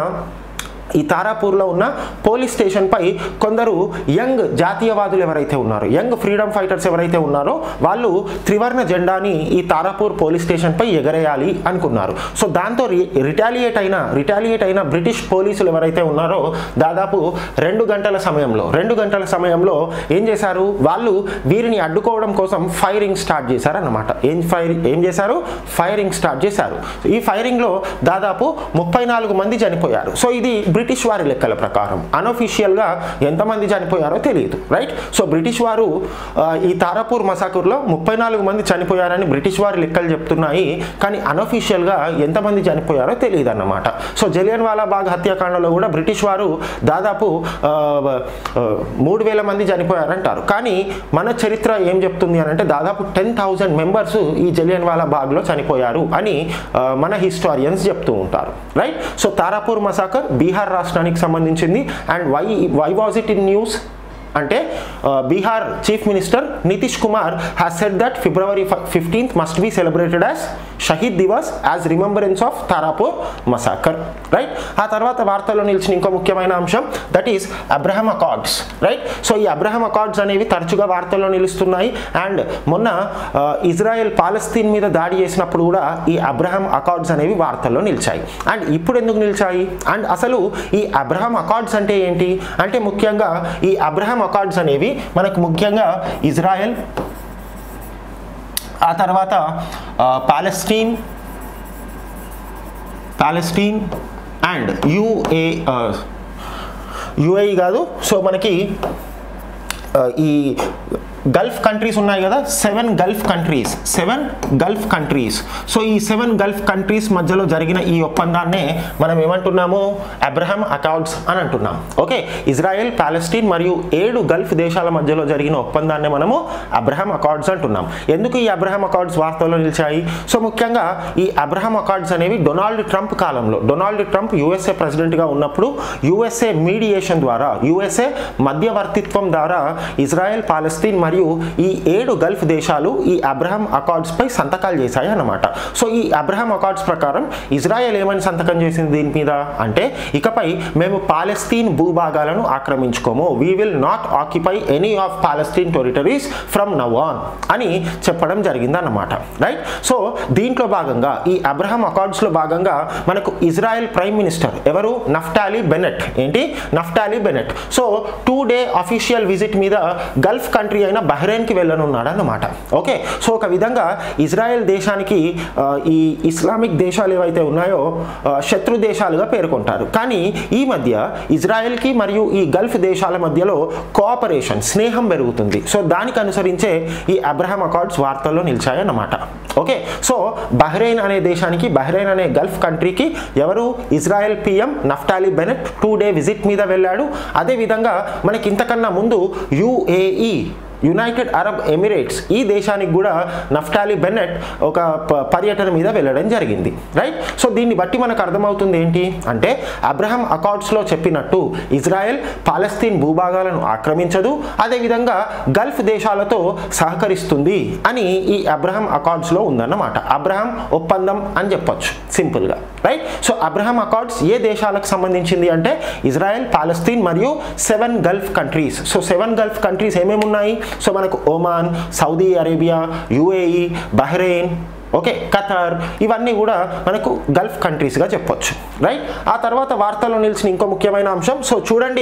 S1: ఈ తారాపూర్లో ఉన్న పోలీస్ స్టేషన్పై కొందరు యంగ్ జాతీయవాదులు ఎవరైతే ఉన్నారో యంగ్ ఫ్రీడమ్ ఫైటర్స్ ఎవరైతే ఉన్నారో వాళ్ళు త్రివర్ణ జెండాని ఈ తారాపూర్ పోలీస్ స్టేషన్పై ఎగరేయాలి అనుకున్నారు సో దాంతో రిటాలియేట్ అయిన రిటాలియేట్ అయిన బ్రిటిష్ పోలీసులు ఎవరైతే ఉన్నారో దాదాపు రెండు గంటల సమయంలో రెండు గంటల సమయంలో ఏం చేశారు వాళ్ళు వీరిని అడ్డుకోవడం కోసం ఫైరింగ్ స్టార్ట్ చేశారన్నమాట ఏం ఫైర్ ఏం చేశారు ఫైరింగ్ స్టార్ట్ చేశారు ఈ ఫైరింగ్లో దాదాపు ముప్పై నాలుగు మంది చనిపోయారు సో ఇది బ్రిటిష్ వారి లెక్కల ప్రకారం అన్అఫీషియల్గా ఎంతమంది చనిపోయారో తెలియదు రైట్ సో బ్రిటిష్ వారు ఆ, ఈ తారాపూర్ మసాకూర్లో ముప్పై నాలుగు మంది చనిపోయారని బ్రిటిష్ వారి లెక్కలు చెప్తున్నాయి కానీ అన్అఫీషియల్గా ఎంతమంది చనిపోయారో తెలియదు అన్నమాట సో జలియన్ వాలా బాగ్ హత్యాకాండలో కూడా బ్రిటిష్ వారు దాదాపు ఆ, ఆ, మూడు వేల మంది చనిపోయారంటారు కానీ మన చరిత్ర ఏం చెప్తుంది అని అంటే దాదాపు టెన్ థౌజండ్ మెంబర్స్ ఈ జలియన్ వాలా బాగ్లో చనిపోయారు అని ఆ, మన హిస్టారియన్స్ చెప్తూ ఉంటారు right so Tarapur massacre Bihar రాష్ట్రానికి సంబంధించింది and why why was it in news అంటే Bihar chief minister Nitish Kumar has set that February fifteenth must be celebrated as Shaheed Diwas as remembrance of Tarapur massacre right ఆ తర్వాత వార్తల్లో నిలిచిన ఇంకో ముఖ్యమైన అంశం that is Abraham accords right so ఈ అబ్రహం అకార్డ్స్ అనేవి తరచుగా వార్తల్లో నిలుస్తున్నాయి అండ్ మొన్న ఆ, ఇజ్రాయెల్ పాలస్తీన్ మీద దాడి చేసినప్పుడు కూడా ఈ అబ్రహం అకార్డ్స్ అనేవి వార్తల్లో నిలిచాయి అండ్ ఇప్పుడు ఎందుకు నిలిచాయి అండ్ అసలు ఈ అబ్రహం అకార్డ్స్ అంటే ఏంటి అంటే ముఖ్యంగా ఈ అబ్రహం అకార్డ్స్ అనేవి మనకు ముఖ్యంగా ఇజ్రాయెల్ ఆ తర్వాత ఆ, Palestine Palestine and UA UAE కాదు సో మనకి ఆ, ఈ గల్ఫ్ కంట్రీస్ ఉన్నాయి కదా seven gulf countries seven gulf countries so ఈ సెవెన్ గల్ఫ్ కంట్రీస్ మధ్యలో జరిగిన ఈ ఒప్పందాన్నే మనం ఏమంటున్నాము అబ్రహం అకౌంట్స్ అని అంటున్నాం ఓకే ఇజ్రాయెల్ పాలెస్టీన్ మరియు ఏడు గల్ఫ్ దేశాల మధ్యలో జరిగిన ఒప్పందాన్ని మనము అబ్రహం అకార్డ్స్ అంటున్నాం ఎందుకు ఈ అబ్రహం అకార్డ్స్ వార్తల్లో నిలిచాయి సో ముఖ్యంగా ఈ అబ్రహం అకార్డ్స్ అనేవి డొనాల్డ్ ట్రంప్ కాలంలో డొనాల్డ్ ట్రంప్ యుఎస్ఏ ప్రెసిడెంట్గా ఉన్నప్పుడు యుఎస్ఏ మీడియేషన్ ద్వారా యుఎస్ఏ మధ్యవర్తిత్వం ద్వారా ఇజ్రాయెల్ పాలస్తీన్ మరియు ఈ ఏడు గల్ఫ్ దేశాలు ఈ అబ్రహం అకార్డ్స్ పై సంతకాలు చేశాయి అన్నమాట సో ఈ అబ్రహం అకార్డ్స్ ప్రకారం ఇజ్రాయెల్ ఏమని సంతకం చేసింది దీని మీద అంటే ఇకపై మేము పాలస్తీన్ భూభాగాలను ఆక్రమించుకోము we will not occupy any of Palestine territories from now on అని చెప్పడం జరిగిందన్నమాట రైట్ సో దీంట్లో భాగంగా ఈ అబ్రహం అకార్డ్స్లో భాగంగా మనకు ఇజ్రాయెల్ ప్రైమ్ మినిస్టర్ ఎవరు నఫ్టాలీ బెనెట్ ఏంటి Naftali Bennett so two day official visit మీద గల్ఫ్ కంట్రీ అయిన బహ్రెయిన్కి వెళ్ళనున్నాడు అన్నమాట ఓకే సో ఒక విధంగా ఇజ్రాయెల్ దేశానికి ఆ, ఈ ఇస్లామిక్ దేశాలు ఏవైతే ఉన్నాయో ఆ, శత్రు దేశాలుగా పేర్కొంటారు కానీ ఈ మధ్య ఇజ్రాయెల్కి మరియు ఈ గల్ఫ్ దేశాల మధ్యలో కోఆపరేషన్ స్నేహం పెరుగుతుంది సో దానికి అనుసరించే ఈ అబ్రహం అకార్డ్స్ వార్తల్లో నిలిచాయన్నమాట ఓకే సో బహ్రెయిన్ అనే దేశానికి బహ్రెయిన్ అనే గల్ఫ్ కంట్రీకి ఎవరు Israel PM Naftali Bennett two day visit మీద వెళ్ళాడు అదేవిధంగా మనకి ఇంతకన్నా ముందు యుఏఈ యునైటెడ్ అరబ్ ఎమిరేట్స్ ఈ దేశానికి కూడా నఫ్టాలీ బెన్నెట్ ఒక ప- పర్యటన మీద వెళ్ళడం జరిగింది రైట్ సో దీన్ని బట్టి మనకు అర్థమవుతుంది ఏంటి అంటే అబ్రహం అకార్డ్స్లో చెప్పినట్టు ఇజ్రాయెల్ పాలస్తీన్ భూభాగాలను ఆక్రమించదు అదేవిధంగా గల్ఫ్ దేశాలతో సహకరిస్తుంది అని ఈ అబ్రహం అకార్డ్స్లో ఉందన్నమాట అబ్రహం ఒప్పందం అని చెప్పొచ్చు సింపుల్గా రైట్ సో అబ్రహం అకార్డ్స్ ఏ దేశాలకు సంబంధించింది అంటే ఇజ్రాయెల్ పాలస్తీన్ మరియు seven gulf countries so seven gulf countries ఏమేమి ఉన్నాయి సో మనకు Oman Saudi Arabia UAE Bahrain okay Qatar ఇవన్నీ కూడా మనకు గల్ఫ్ కంట్రీస్గా చెప్పొచ్చు రైట్ ఆ తర్వాత వార్తల్లో నిలిచిన ఇంకో ముఖ్యమైన అంశం సో చూడండి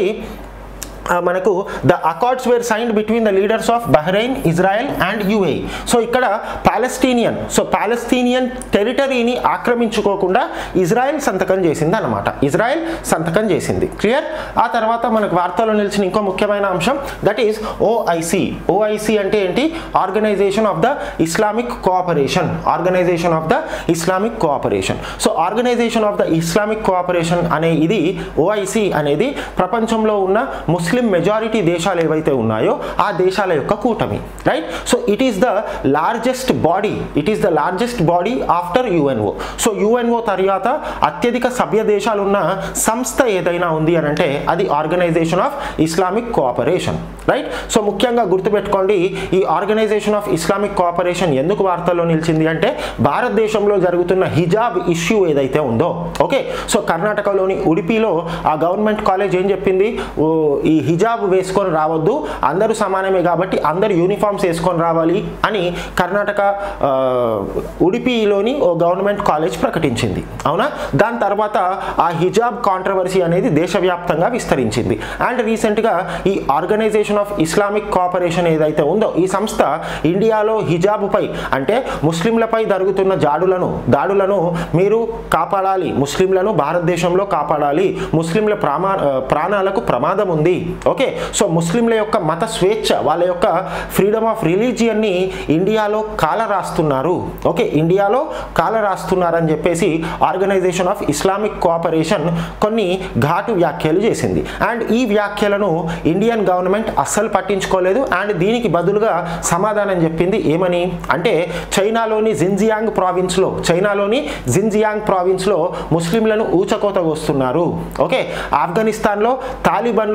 S1: ఆ, మనకు the accords were signed between the leaders of Bahrain Israel and UA so ఇక్కడ పాలస్తీనియన్ సో పాలస్తీనియన్ టెరిటరీని ఆక్రమించుకోకుండా ఇజ్రాయెల్ సంతకం చేసింది అనమాట ఇజ్రాయెల్ సంతకం చేసింది క్లియర్ ఆ తర్వాత మనకు వార్తల్లో నిలిచిన ఇంకో ముఖ్యమైన అంశం దట్ ఈస్ ఓఐసి ఓఐసి అంటే ఏంటి organisation of the Islamic cooperation organisation of the Islamic cooperation so organisation of the Islamic cooperation అనే ఇది ఓఐసి అనేది ప్రపంచంలో ఉన్న ముస్లిం మెజారిటీ దేశాలు ఏవైతే ఉన్నాయో ఆ దేశాల యొక్క కూటమి right so it is the largest body it is the largest body after UNO so UNO తర్వాత అత్యధిక సభ్య దేశాలు ఉన్న సంస్థ ఏదైనా ఉంది అని అంటే అది organisation of Islamic cooperation right so ముఖ్యంగా గుర్తుపెట్టుకోండి ఈ ఆర్గనైజేషన్ ఆఫ్ ఇస్లామిక్ కోఆపరేషన్ ఎందుకు వార్తల్లో నిలిచింది అంటే భారతదేశంలో జరుగుతున్న హిజాబ్ ఇష్యూ ఏదైతే ఉందో ఓకే సో కర్ణాటకలోని ఉడిపిలో ఆ గవర్నమెంట్ కాలేజ్ ఏం చెప్పింది ఓ, ఈ హిజాబ్ వేసుకొని రావద్దు అందరూ సమానమే కాబట్టి అందరు యూనిఫామ్స్ వేసుకొని రావాలి అని కర్ణాటక ఆ, ఉడిపిలోని ఓ గవర్నమెంట్ కాలేజ్ ప్రకటించింది అవునా దాని తర్వాత ఆ హిజాబ్ కాంట్రవర్సీ అనేది దేశవ్యాప్తంగా విస్తరించింది అండ్ రీసెంట్గా ఈ ఆర్గనైజేషన్ ఆఫ్ ఇస్లామిక్ కోఆపరేషన్ ఏదైతే ఉందో ఈ సంస్థ ఇండియాలో హిజాబుపై అంటే ముస్లింలపై జరుగుతున్న జాడులను దాడులను మీరు కాపాడాలి ముస్లింలను భారతదేశంలో కాపాడాలి ముస్లింల ప్రామా ఆ, ప్రాణాలకు ప్రమాదం ఉంది ఓకే సో ముస్లింల యొక్క మత స్వేచ్ఛ వాళ్ళ యొక్క ఫ్రీడమ్ ఆఫ్ రిలీజియన్ని ఇండియాలో కాల రాస్తున్నారు ఓకే ఇండియాలో కాల రాస్తున్నారని చెప్పేసి ఆర్గనైజేషన్ ఆఫ్ ఇస్లామిక్ కోఆపరేషన్ కొన్ని ఘాటు వ్యాఖ్యలు చేసింది అండ్ ఈ వ్యాఖ్యలను ఇండియన్ గవర్నమెంట్ అస్సలు పట్టించుకోలేదు అండ్ దీనికి బదులుగా సమాధానం చెప్పింది ఏమని అంటే చైనాలోని జిన్జియాంగ్ ప్రావిన్స్లో చైనాలోని జిన్జియాంగ్ ప్రావిన్స్లో ముస్లింలను ఊచకోత వస్తున్నారు ఓకే ఆఫ్ఘనిస్తాన్లో తాలిబన్లు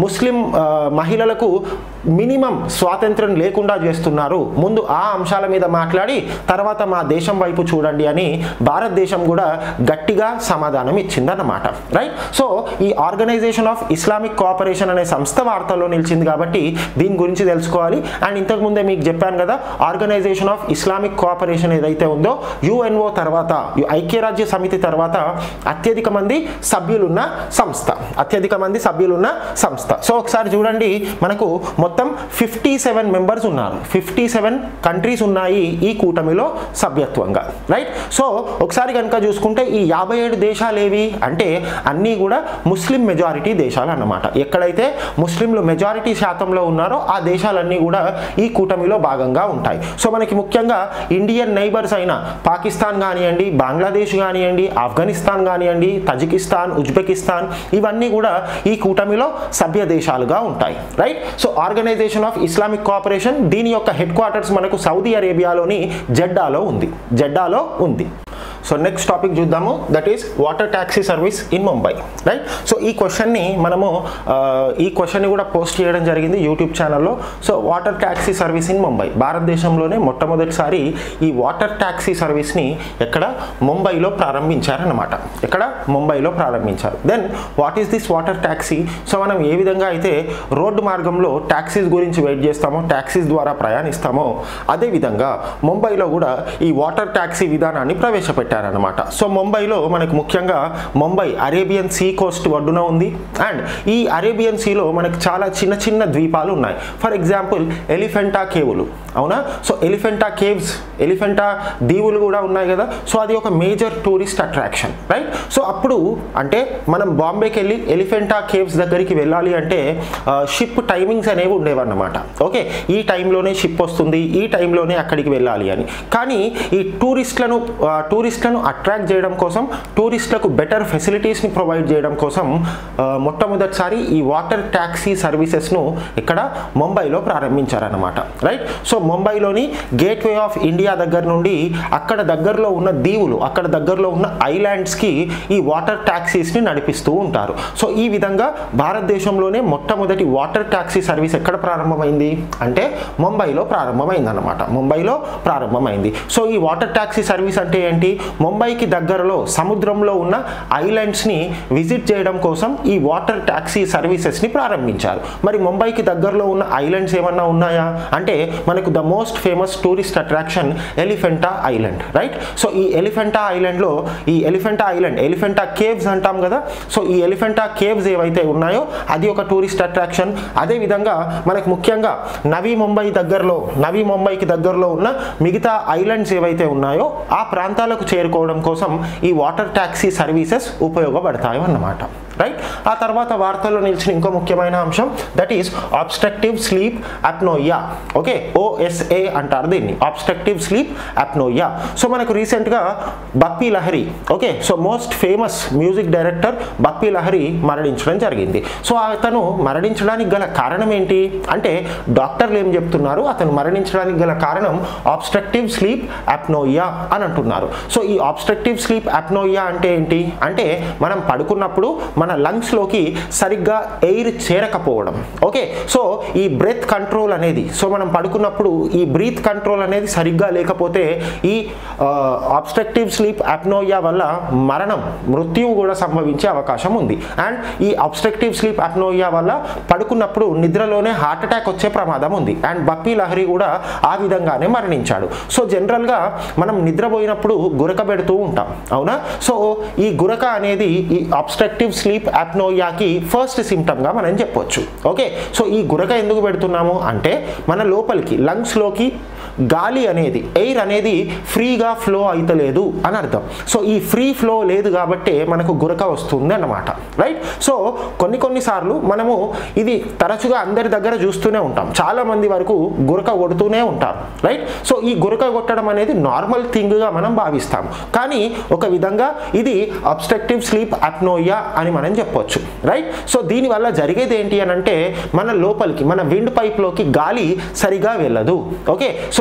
S1: ముస్లిం ఆ, మహిళలకు మినిమం స్వాతంత్రం లేకుండా చేస్తున్నారు ముందు ఆ అంశాల మీద మాట్లాడి తర్వాత మా దేశం వైపు చూడండి అని భారతదేశం కూడా గట్టిగా సమాధానం ఇచ్చిందన్నమాట రైట్ సో ఈ ఆర్గనైజేషన్ ఆఫ్ ఇస్లామిక్ కోఆపరేషన్ అనే సంస్థ వార్తల్లో నిలిచింది కాబట్టి దీని గురించి తెలుసుకోవాలి అండ్ ఇంతకు ముందే మీకు చెప్పాను కదా ఆర్గనైజేషన్ ఆఫ్ ఇస్లామిక్ కోఆపరేషన్ ఏదైతే ఉందో యుఎన్ఓ తర్వాత యు- ఐక్యరాజ్య సమితి తర్వాత అత్యధిక మంది సభ్యులున్న సంస్థ అత్యధిక మంది సభ్యులున్న సంస్థ సో ఒకసారి చూడండి మనకు మొత్తం ఫిఫ్టీ సెవెన్ మెంబర్స్ ఉన్నారు ఫిఫ్టీ సెవెన్ కంట్రీస్ ఉన్నాయి ఈ కూటమిలో సభ్యత్వంగా రైట్ సో ఒకసారి కనుక చూసుకుంటే ఈ యాభై ఏడు దేశాలు ఏవి అంటే అన్నీ కూడా ముస్లిం మెజారిటీ దేశాలు అన్నమాట ఎక్కడైతే ముస్లింలు మెజారిటీ శాతంలో ఉన్నారో ఆ దేశాలన్నీ కూడా ఈ కూటమిలో భాగంగా ఉంటాయి సో మనకి ముఖ్యంగా ఇండియన్ నైబర్స్ అయిన పాకిస్తాన్ కానివ్వండి బంగ్లాదేశ్ కానివ్వండి ఆఫ్ఘనిస్తాన్ కానివ్వండి తజికిస్తాన్ ఉజ్బెకిస్తాన్ ఇవన్నీ కూడా ఈ కూటమిలో సభ్య దేశాలుగా ఉంటాయి right so organisation of Islamic cooperation దీని యొక్క హెడ్ క్వార్టర్స్ మనకు సౌదీ అరేబియాలోని జెడ్డాలో ఉంది జెడ్డాలో ఉంది సో నెక్స్ట్ టాపిక్ చూద్దాము that is water taxi service in Mumbai right so ఈ క్వశ్చన్ని మనము ఆ, ఈ క్వశ్చన్ని కూడా పోస్ట్ చేయడం జరిగింది యూట్యూబ్ ఛానల్లో so water taxi service in Mumbai భారతదేశంలోనే మొట్టమొదటిసారి ఈ వాటర్ ట్యాక్సీ సర్వీస్ని ఎక్కడ ముంబైలో ప్రారంభించారన్నమాట ఎక్కడ ముంబైలో ప్రారంభించారు then what is this water taxi so మనం ఏ విధంగా అయితే రోడ్డు మార్గంలో ట్యాక్సీస్ గురించి వెయిట్ చేస్తామో ట్యాక్సీస్ ద్వారా ప్రయాణిస్తామో అదేవిధంగా ముంబైలో కూడా ఈ వాటర్ ట్యాక్సీ విధానాన్ని ప్రవేశపెట్టారనమాట సో ముంబైలో మనకు ముఖ్యంగా ముంబై అరేబియన్ సీ కోస్ట్ ఒడ్డున ఉంది అండ్ ఈ అరేబియన్ సీలో మనకు చాలా చిన్న చిన్న ద్వీపాలు ఉన్నాయి ఫర్ ఎగ్జాంపుల్ ఎలిఫెంటా కేవులు అవునా సో ఎలిఫెంటా కేవ్స్ ఎలిఫెంటా దీవులు కూడా ఉన్నాయి కదా సో అది ఒక major tourist attraction right so అప్పుడు అంటే మనం బాంబేకి వెళ్ళి ఎలిఫెంటా కేవ్స్ దగ్గరికి వెళ్ళాలి అంటే షిప్ టైమింగ్స్ అనేవి ఉండేవన్నమాట ఓకే ఈ టైంలోనే షిప్ వస్తుంది ఈ టైంలోనే అక్కడికి వెళ్ళాలి అని కానీ ఈ టూరిస్ట్లను ఆ, టూరిస్ట్లను అట్రాక్ట్ చేయడం కోసం టూరిస్ట్లకు బెటర్ ఫెసిలిటీస్ని ప్రొవైడ్ చేయడం కోసం ఆ, మొట్టమొదటిసారి ఈ వాటర్ ట్యాక్సీ సర్వీసెస్ను ఇక్కడ ముంబైలో ప్రారంభించారన్నమాట రైట్ సో ముంబైలోని గేట్వే ఆఫ్ ఇండియా దగ్గర నుండి అక్కడ దగ్గరలో ఉన్న దీవులు అక్కడ దగ్గరలో ఉన్న ఐలాండ్స్కి ఈ వాటర్ ట్యాక్సీస్ని నడిపిస్తూ ఉంటారు సో ఈ విధంగా భారతదేశంలోనే మొట్టమొదటి వాటర్ ట్యాక్సీ సర్వీస్ ఎక్కడ ప్రారంభమైంది అంటే ముంబైలో ప్రారంభమైంది అనమాట ముంబైలో ప్రారంభమైంది సో ఈ వాటర్ ట్యాక్సీ సర్వీస్ అంటే ఏంటి ముంబైకి దగ్గరలో సముద్రంలో ఉన్న ఐలాండ్స్ని విజిట్ చేయడం కోసం ఈ వాటర్ ట్యాక్సీ సర్వీసెస్ని ప్రారంభించారు మరి ముంబైకి దగ్గరలో ఉన్న ఐలాండ్స్ ఏమన్నా ఉన్నాయా అంటే మనకు the most famous tourist attraction Elephanta island right so ఈ ఎలిఫెంటా ఐలాండ్లో ఈ ఎలిఫెంటా ఐలాండ్ ఎలిఫెంటా కేవ్స్ అంటాం కదా సో ఈ ఎలిఫెంటా కేవ్స్ ఏవైతే ఉన్నాయో అది ఒక టూరిస్ట్ అట్రాక్షన్ అదేవిధంగా మనకు ముఖ్యంగా నవీ ముంబై దగ్గరలో నవీ ముంబైకి దగ్గరలో ఉన్న మిగతా ఐలాండ్స్ ఏవైతే ఉన్నాయో ఆ ప్రాంతాలకు చేరుకోవడం కోసం ఈ వాటర్ ట్యాక్సీ సర్వీసెస్ ఉపయోగపడతాయి అన్నమాట రైట్ ఆ తర్వాత వార్తల్లో నిలిచిన ఇంకో ముఖ్యమైన అంశం that is obstructive sleep apnoea okay OSA అంటారు దీన్ని ఆబ్స్ట్రక్టివ్ స్లీప్ అప్నోయా సో మనకు రీసెంట్గా Bappi Lahiri okay so most famous music director Bappi Lahiri మరణించడం జరిగింది సో అతను మరణించడానికి గల కారణం ఏంటి అంటే డాక్టర్లు ఏం చెప్తున్నారు అతను మరణించడానికి గల కారణం ఆబ్స్ట్రక్టివ్ స్లీప్ అప్నోయా అని అంటున్నారు సో ఈ ఆబ్స్ట్రక్టివ్ స్లీప్ అప్నోయా అంటే ఏంటి అంటే మనం పడుకున్నప్పుడు మన లంగ్స్లోకి సరిగ్గా ఎయిర్ చేరకపోవడం ఓకే సో ఈ బ్రెత్ కంట్రోల్ అనేది సో మనం పడుకున్నప్పుడు ఈ బ్రీత్ కంట్రోల్ అనేది సరిగ్గా లేకపోతే ఈ ఆబ్స్ట్రక్టివ్ స్లీప్ అప్నోయా వల్ల మరణం మృత్యువు కూడా సంభవించే అవకాశం ఉంది అండ్ ఈ ఆబ్స్ట్రక్టివ్ స్లీప్ అప్నోయా వల్ల పడుకున్నప్పుడు నిద్రలోనే హార్ట్ అటాక్ వచ్చే ప్రమాదం ఉంది అండ్ బప్పీ లహరి కూడా ఆ విధంగానే మరణించాడు సో జనరల్గా మనం నిద్రపోయినప్పుడు గురక పెడుతూ ఉంటాం అవునా సో ఈ గురక అనేది ఈ ఆబ్స్ట్రక్టివ్ స్లీప్ అప్నోయాకి ఫస్ట్ సిమ్టమ్గా మనం చెప్పొచ్చు ఓకే సో ఈ గురక ఎందుకు పెడుతున్నాము అంటే మన లోపలికి లంగ్స్లోకి గాలి అనేది ఎయిర్ అనేది ఫ్రీగా ఫ్లో అయితలేదు అని అర్థం సో ఈ ఫ్రీ ఫ్లో లేదు కాబట్టే మనకు గురక వస్తుంది అన్నమాట రైట్ సో కొన్ని కొన్నిసార్లు మనము ఇది తరచుగా అందరి దగ్గర చూస్తూనే ఉంటాం చాలా మంది వరకు గురక కొడుతూనే ఉంటారు రైట్ సో ఈ గురక కొట్టడం అనేది నార్మల్ థింగ్గా మనం భావిస్తాం కానీ ఒక విధంగా ఇది అబ్స్ట్రక్టివ్ స్లీప్ అప్నోయా అని మనం చెప్పొచ్చు రైట్ సో దీనివల్ల జరిగేది ఏంటి అని అంటే మన లోపలికి మన విండ్ పైప్లోకి గాలి సరిగా వెళ్ళదు ఓకే సో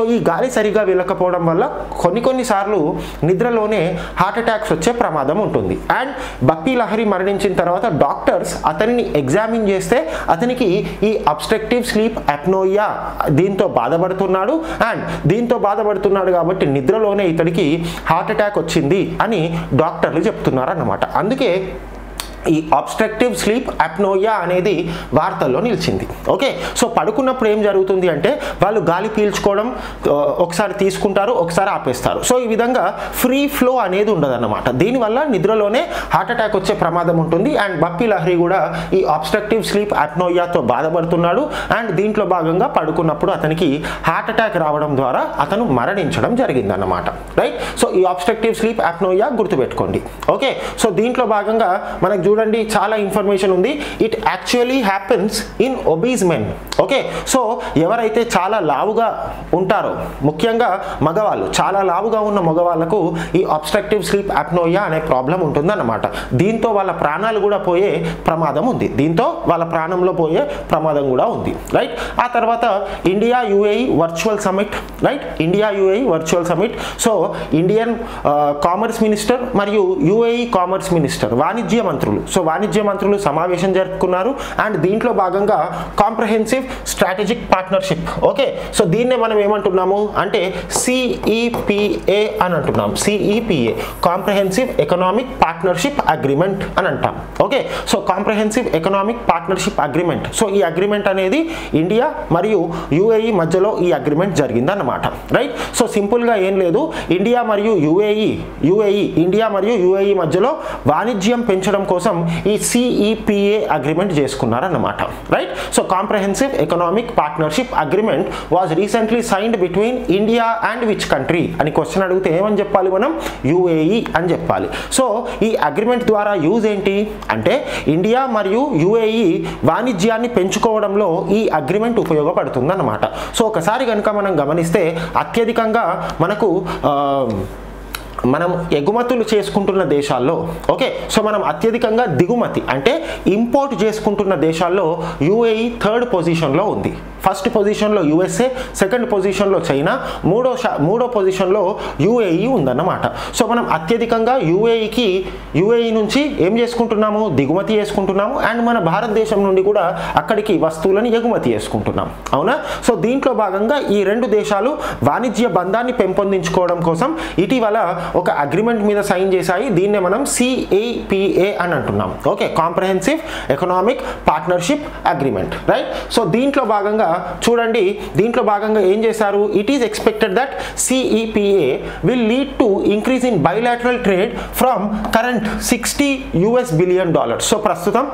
S1: ఈ గాలి సరిగా వెళ్ళకపోవడం వల్ల కొన్ని కొన్నిసార్లు నిద్రలోనే హార్ట్ అటాక్స్ వచ్చే ప్రమాదం ఉంటుంది అండ్ బప్పీ లహరి మరణించిన తర్వాత డాక్టర్స్ అతనిని ఎగ్జామిన్ చేస్తే అతనికి ఈ అబ్స్ట్రక్టివ్ స్లీప్ అప్నోయా దీంతో బాధపడుతున్నాడు అండ్ దీంతో బాధపడుతున్నాడు కాబట్టి నిద్రలోనే ఇతడికి హార్ట్ అటాక్ వచ్చింది అని డాక్టర్లు చెప్తున్నారు అన్నమాట అందుకే ఈ అబ్స్ట్రక్టివ్ స్లీప్ అప్నోయా అనేది వార్తల్లో నిలిచింది ఓకే సో పడుకున్నప్పుడు ఏం జరుగుతుంది అంటే వాళ్ళు గాలి పీల్చుకోవడం ఆ, ఒకసారి తీసుకుంటారు ఒకసారి ఆపేస్తారు సో ఈ విధంగా ఫ్రీ ఫ్లో అనేది ఉండదన్నమాట దీనివల్ల నిద్రలోనే హార్ట్ అటాక్ వచ్చే ప్రమాదం ఉంటుంది అండ్ బప్పీ లహరి కూడా ఈ అబ్స్ట్రక్టివ్ స్లీప్ అప్నోయాతో బాధపడుతున్నాడు అండ్ దీంట్లో భాగంగా పడుకున్నప్పుడు అతనికి హార్ట్ అటాక్ రావడం ద్వారా అతను మరణించడం జరిగిందన్నమాట రైట్ సో ఈ అబ్స్ట్రక్టివ్ స్లీప్ అప్నోయా గుర్తుపెట్టుకోండి ఓకే సో దీంట్లో భాగంగా మనకు చూడండి చాలా ఇన్ఫర్మేషన్ ఉంది it actually happens in obese men okay so ఎవరైతే చాలా లావుగా ఉంటారో ముఖ్యంగా మగవాళ్ళు చాలా లావుగా ఉన్న మగవాళ్ళకు ఈ అబ్స్ట్రక్టివ్ స్లీప్ అప్నోయా అనే ప్రాబ్లం ఉంటుందన్నమాట దీంతో వాళ్ళ ప్రాణాలు కూడా పోయే ప్రమాదం ఉంది దీంతో వాళ్ళ ప్రాణంలో పోయే ప్రమాదం కూడా ఉంది రైట్ ఆ తర్వాత India UAE virtual summit right India UAE virtual summit so Indian commerce minister మరియు యుఏఈ కామర్స్ మినిస్టర్ వాణిజ్య మంత్రులు సో వాణిజ్య మంత్రులు సమావేశం జరుపుకున్నారు అండ్ దీంట్లో భాగంగా comprehensive strategic partnership okay so దీన్నే మనం ఏమంటున్నాము అంటే సిఈపిఏ అని అంటున్నాం CEPA comprehensive economic partnership agreement అని అంటాం okay so comprehensive economic partnership agreement so ఈ అగ్రిమెంట్ అనేది ఇండియా మరియు యుఏఈ మధ్యలో ఈ అగ్రిమెంట్ జరిగిందన్నమాట రైట్ సో సింపుల్గా ఏం లేదు ఇండియా మరియు యుఏఈ యుఏఈ ఇండియా మరియు యుఏఈ మధ్యలో వాణిజ్యం పెంచడం కోసం ఈ సిఈపిఏ అగ్రిమెంట్ చేసుకున్నారన్నమాట right so comprehensive economic partnership agreement was recently signed between India and which country అని క్వశ్చన్ అడిగితే ఏమని చెప్పాలి మనం యుఏఈ అని చెప్పాలి సో ఈ అగ్రిమెంట్ ద్వారా యూజ్ ఏంటి అంటే ఇండియా మరియు యుఏఈ వాణిజ్యాన్ని పెంచుకోవడంలో ఈ అగ్రిమెంట్ ఉపయోగపడుతుంది అన్నమాట సో ఒకసారి కనుక మనం గమనిస్తే అత్యధికంగా మనకు ఆ, మనం ఎగుమతులు చేసుకుంటున్న దేశాల్లో ఓకే సో మనం అత్యధికంగా దిగుమతి అంటే ఇంపోర్ట్ చేసుకుంటున్న దేశాల్లో యుఏఈ థర్డ్ పొజిషన్లో ఉంది ఫస్ట్ పొజిషన్లో యుఎస్ఏ సెకండ్ పొజిషన్లో చైనా మూడో శా- మూడో పొజిషన్లో యుఏఈ ఉందన్నమాట సో మనం అత్యధికంగా యుఏఈకి యుఏఈ నుంచి ఏం చేసుకుంటున్నాము దిగుమతి చేసుకుంటున్నాము అండ్ మన భారతదేశం నుండి కూడా అక్కడికి వస్తువులను ఎగుమతి చేసుకుంటున్నాం అవునా సో దీంట్లో భాగంగా ఈ రెండు దేశాలు వాణిజ్య బంధాన్ని పెంపొందించుకోవడం కోసం ఇటీవల ఒక అగ్రిమెంట్ మీద సైన్ చేశాయి దీన్నే మనం సిఏపిఏ అని అంటున్నాం okay comprehensive economic partnership agreement right so దీంట్లో భాగంగా చూడండి దీంట్లో భాగంగా ఏం చేశారు it is expected that CEPA will lead to increase in bilateral trade from current sixty US billion dollars so ప్రస్తుతం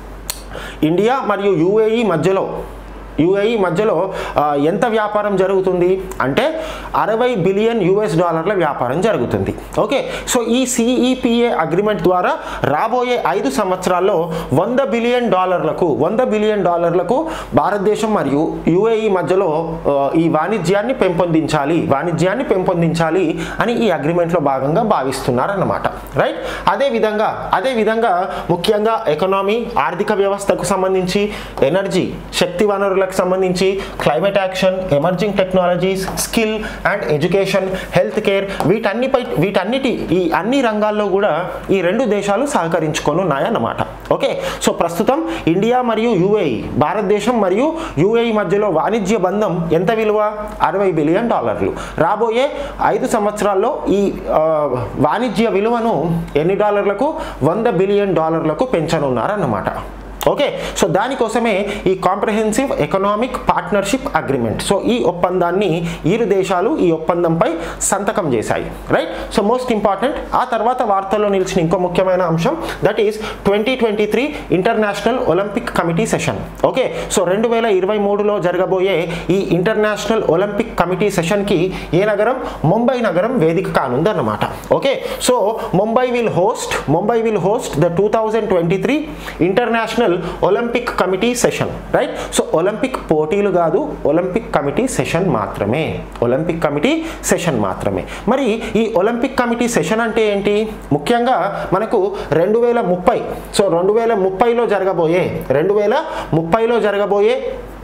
S1: ఇండియా మరియు యుఏఈ మధ్యలో యుఏఈ మధ్యలో ఆ, ఎంత వ్యాపారం జరుగుతుంది అంటే అరవై బిలియన్ యుఎస్ డాలర్ల వ్యాపారం జరుగుతుంది ఓకే సో ఈ సిఈపిఏ అగ్రిమెంట్ ద్వారా రాబోయే ఐదు సంవత్సరాల్లో వంద బిలియన్ డాలర్లకు వంద బిలియన్ డాలర్లకు భారతదేశం మరియు యుఏఈ మధ్యలో ఆ, ఈ వాణిజ్యాన్ని పెంపొందించాలి వాణిజ్యాన్ని పెంపొందించాలి అని ఈ అగ్రిమెంట్లో భాగంగా భావిస్తున్నారన్నమాట రైట్ అదే విధంగా అదే విధంగా ముఖ్యంగా ఎకనామీ ఆర్థిక వ్యవస్థకు సంబంధించి ఎనర్జీ శక్తి వనరులకు సంబంధించి climate action emerging technologies skill and education health care వీటన్నిపై వీటన్నిటి ఈ అన్ని రంగాల్లో కూడా ఈ రెండు దేశాలు సహకరించుకొని ఉన్నాయన్నమాట ఓకే సో ప్రస్తుతం ఇండియా మరియు యుఏఈ భారతదేశం మరియు యుఏఈ మధ్యలో వాణిజ్య బంధం ఎంత విలువ అరవై బిలియన్ డాలర్లు రాబోయే ఐదు సంవత్సరాల్లో ఈ ఆ, వాణిజ్య విలువను ఎన్ని డాలర్లకు వంద బిలియన్ డాలర్లకు పెంచనున్నారన్నమాట ఓకే సో దానికోసమే ఈ comprehensive economic partnership agreement so ఈ ఒప్పందాన్ని ఇరు దేశాలు ఈ ఒప్పందంపై సంతకం చేశాయి రైట్ సో మోస్ట్ ఇంపార్టెంట్ ఆ తర్వాత వార్తల్లో నిలిచిన ఇంకో ముఖ్యమైన అంశం that is twenty twenty three international Olympic committee session okay so రెండు వేల ఇరవై మూడులో జరగబోయే ఈ ఇంటర్నేషనల్ ఒలింపిక్ కమిటీ సెషన్కి ఏ నగరం ముంబై నగరం వేదిక కానుందన్నమాట okay so Mumbai will host Mumbai will host the two thousand twenty three international Olympic committee session right so Olympic పోటీలు కాదు ఒలింపిక్ కమిటీ సెషన్ మాత్రమే ఒలింపిక్ కమిటీ సెషన్ మాత్రమే మరి ఈ ఒలింపిక్ కమిటీ సెషన్ అంటే ఏంటి ముఖ్యంగా మనకు రెండు వేల ముప్పై సో రెండు వేల ముప్పైలో జరగబోయే రెండు వేల ముప్పైలో జరగబోయే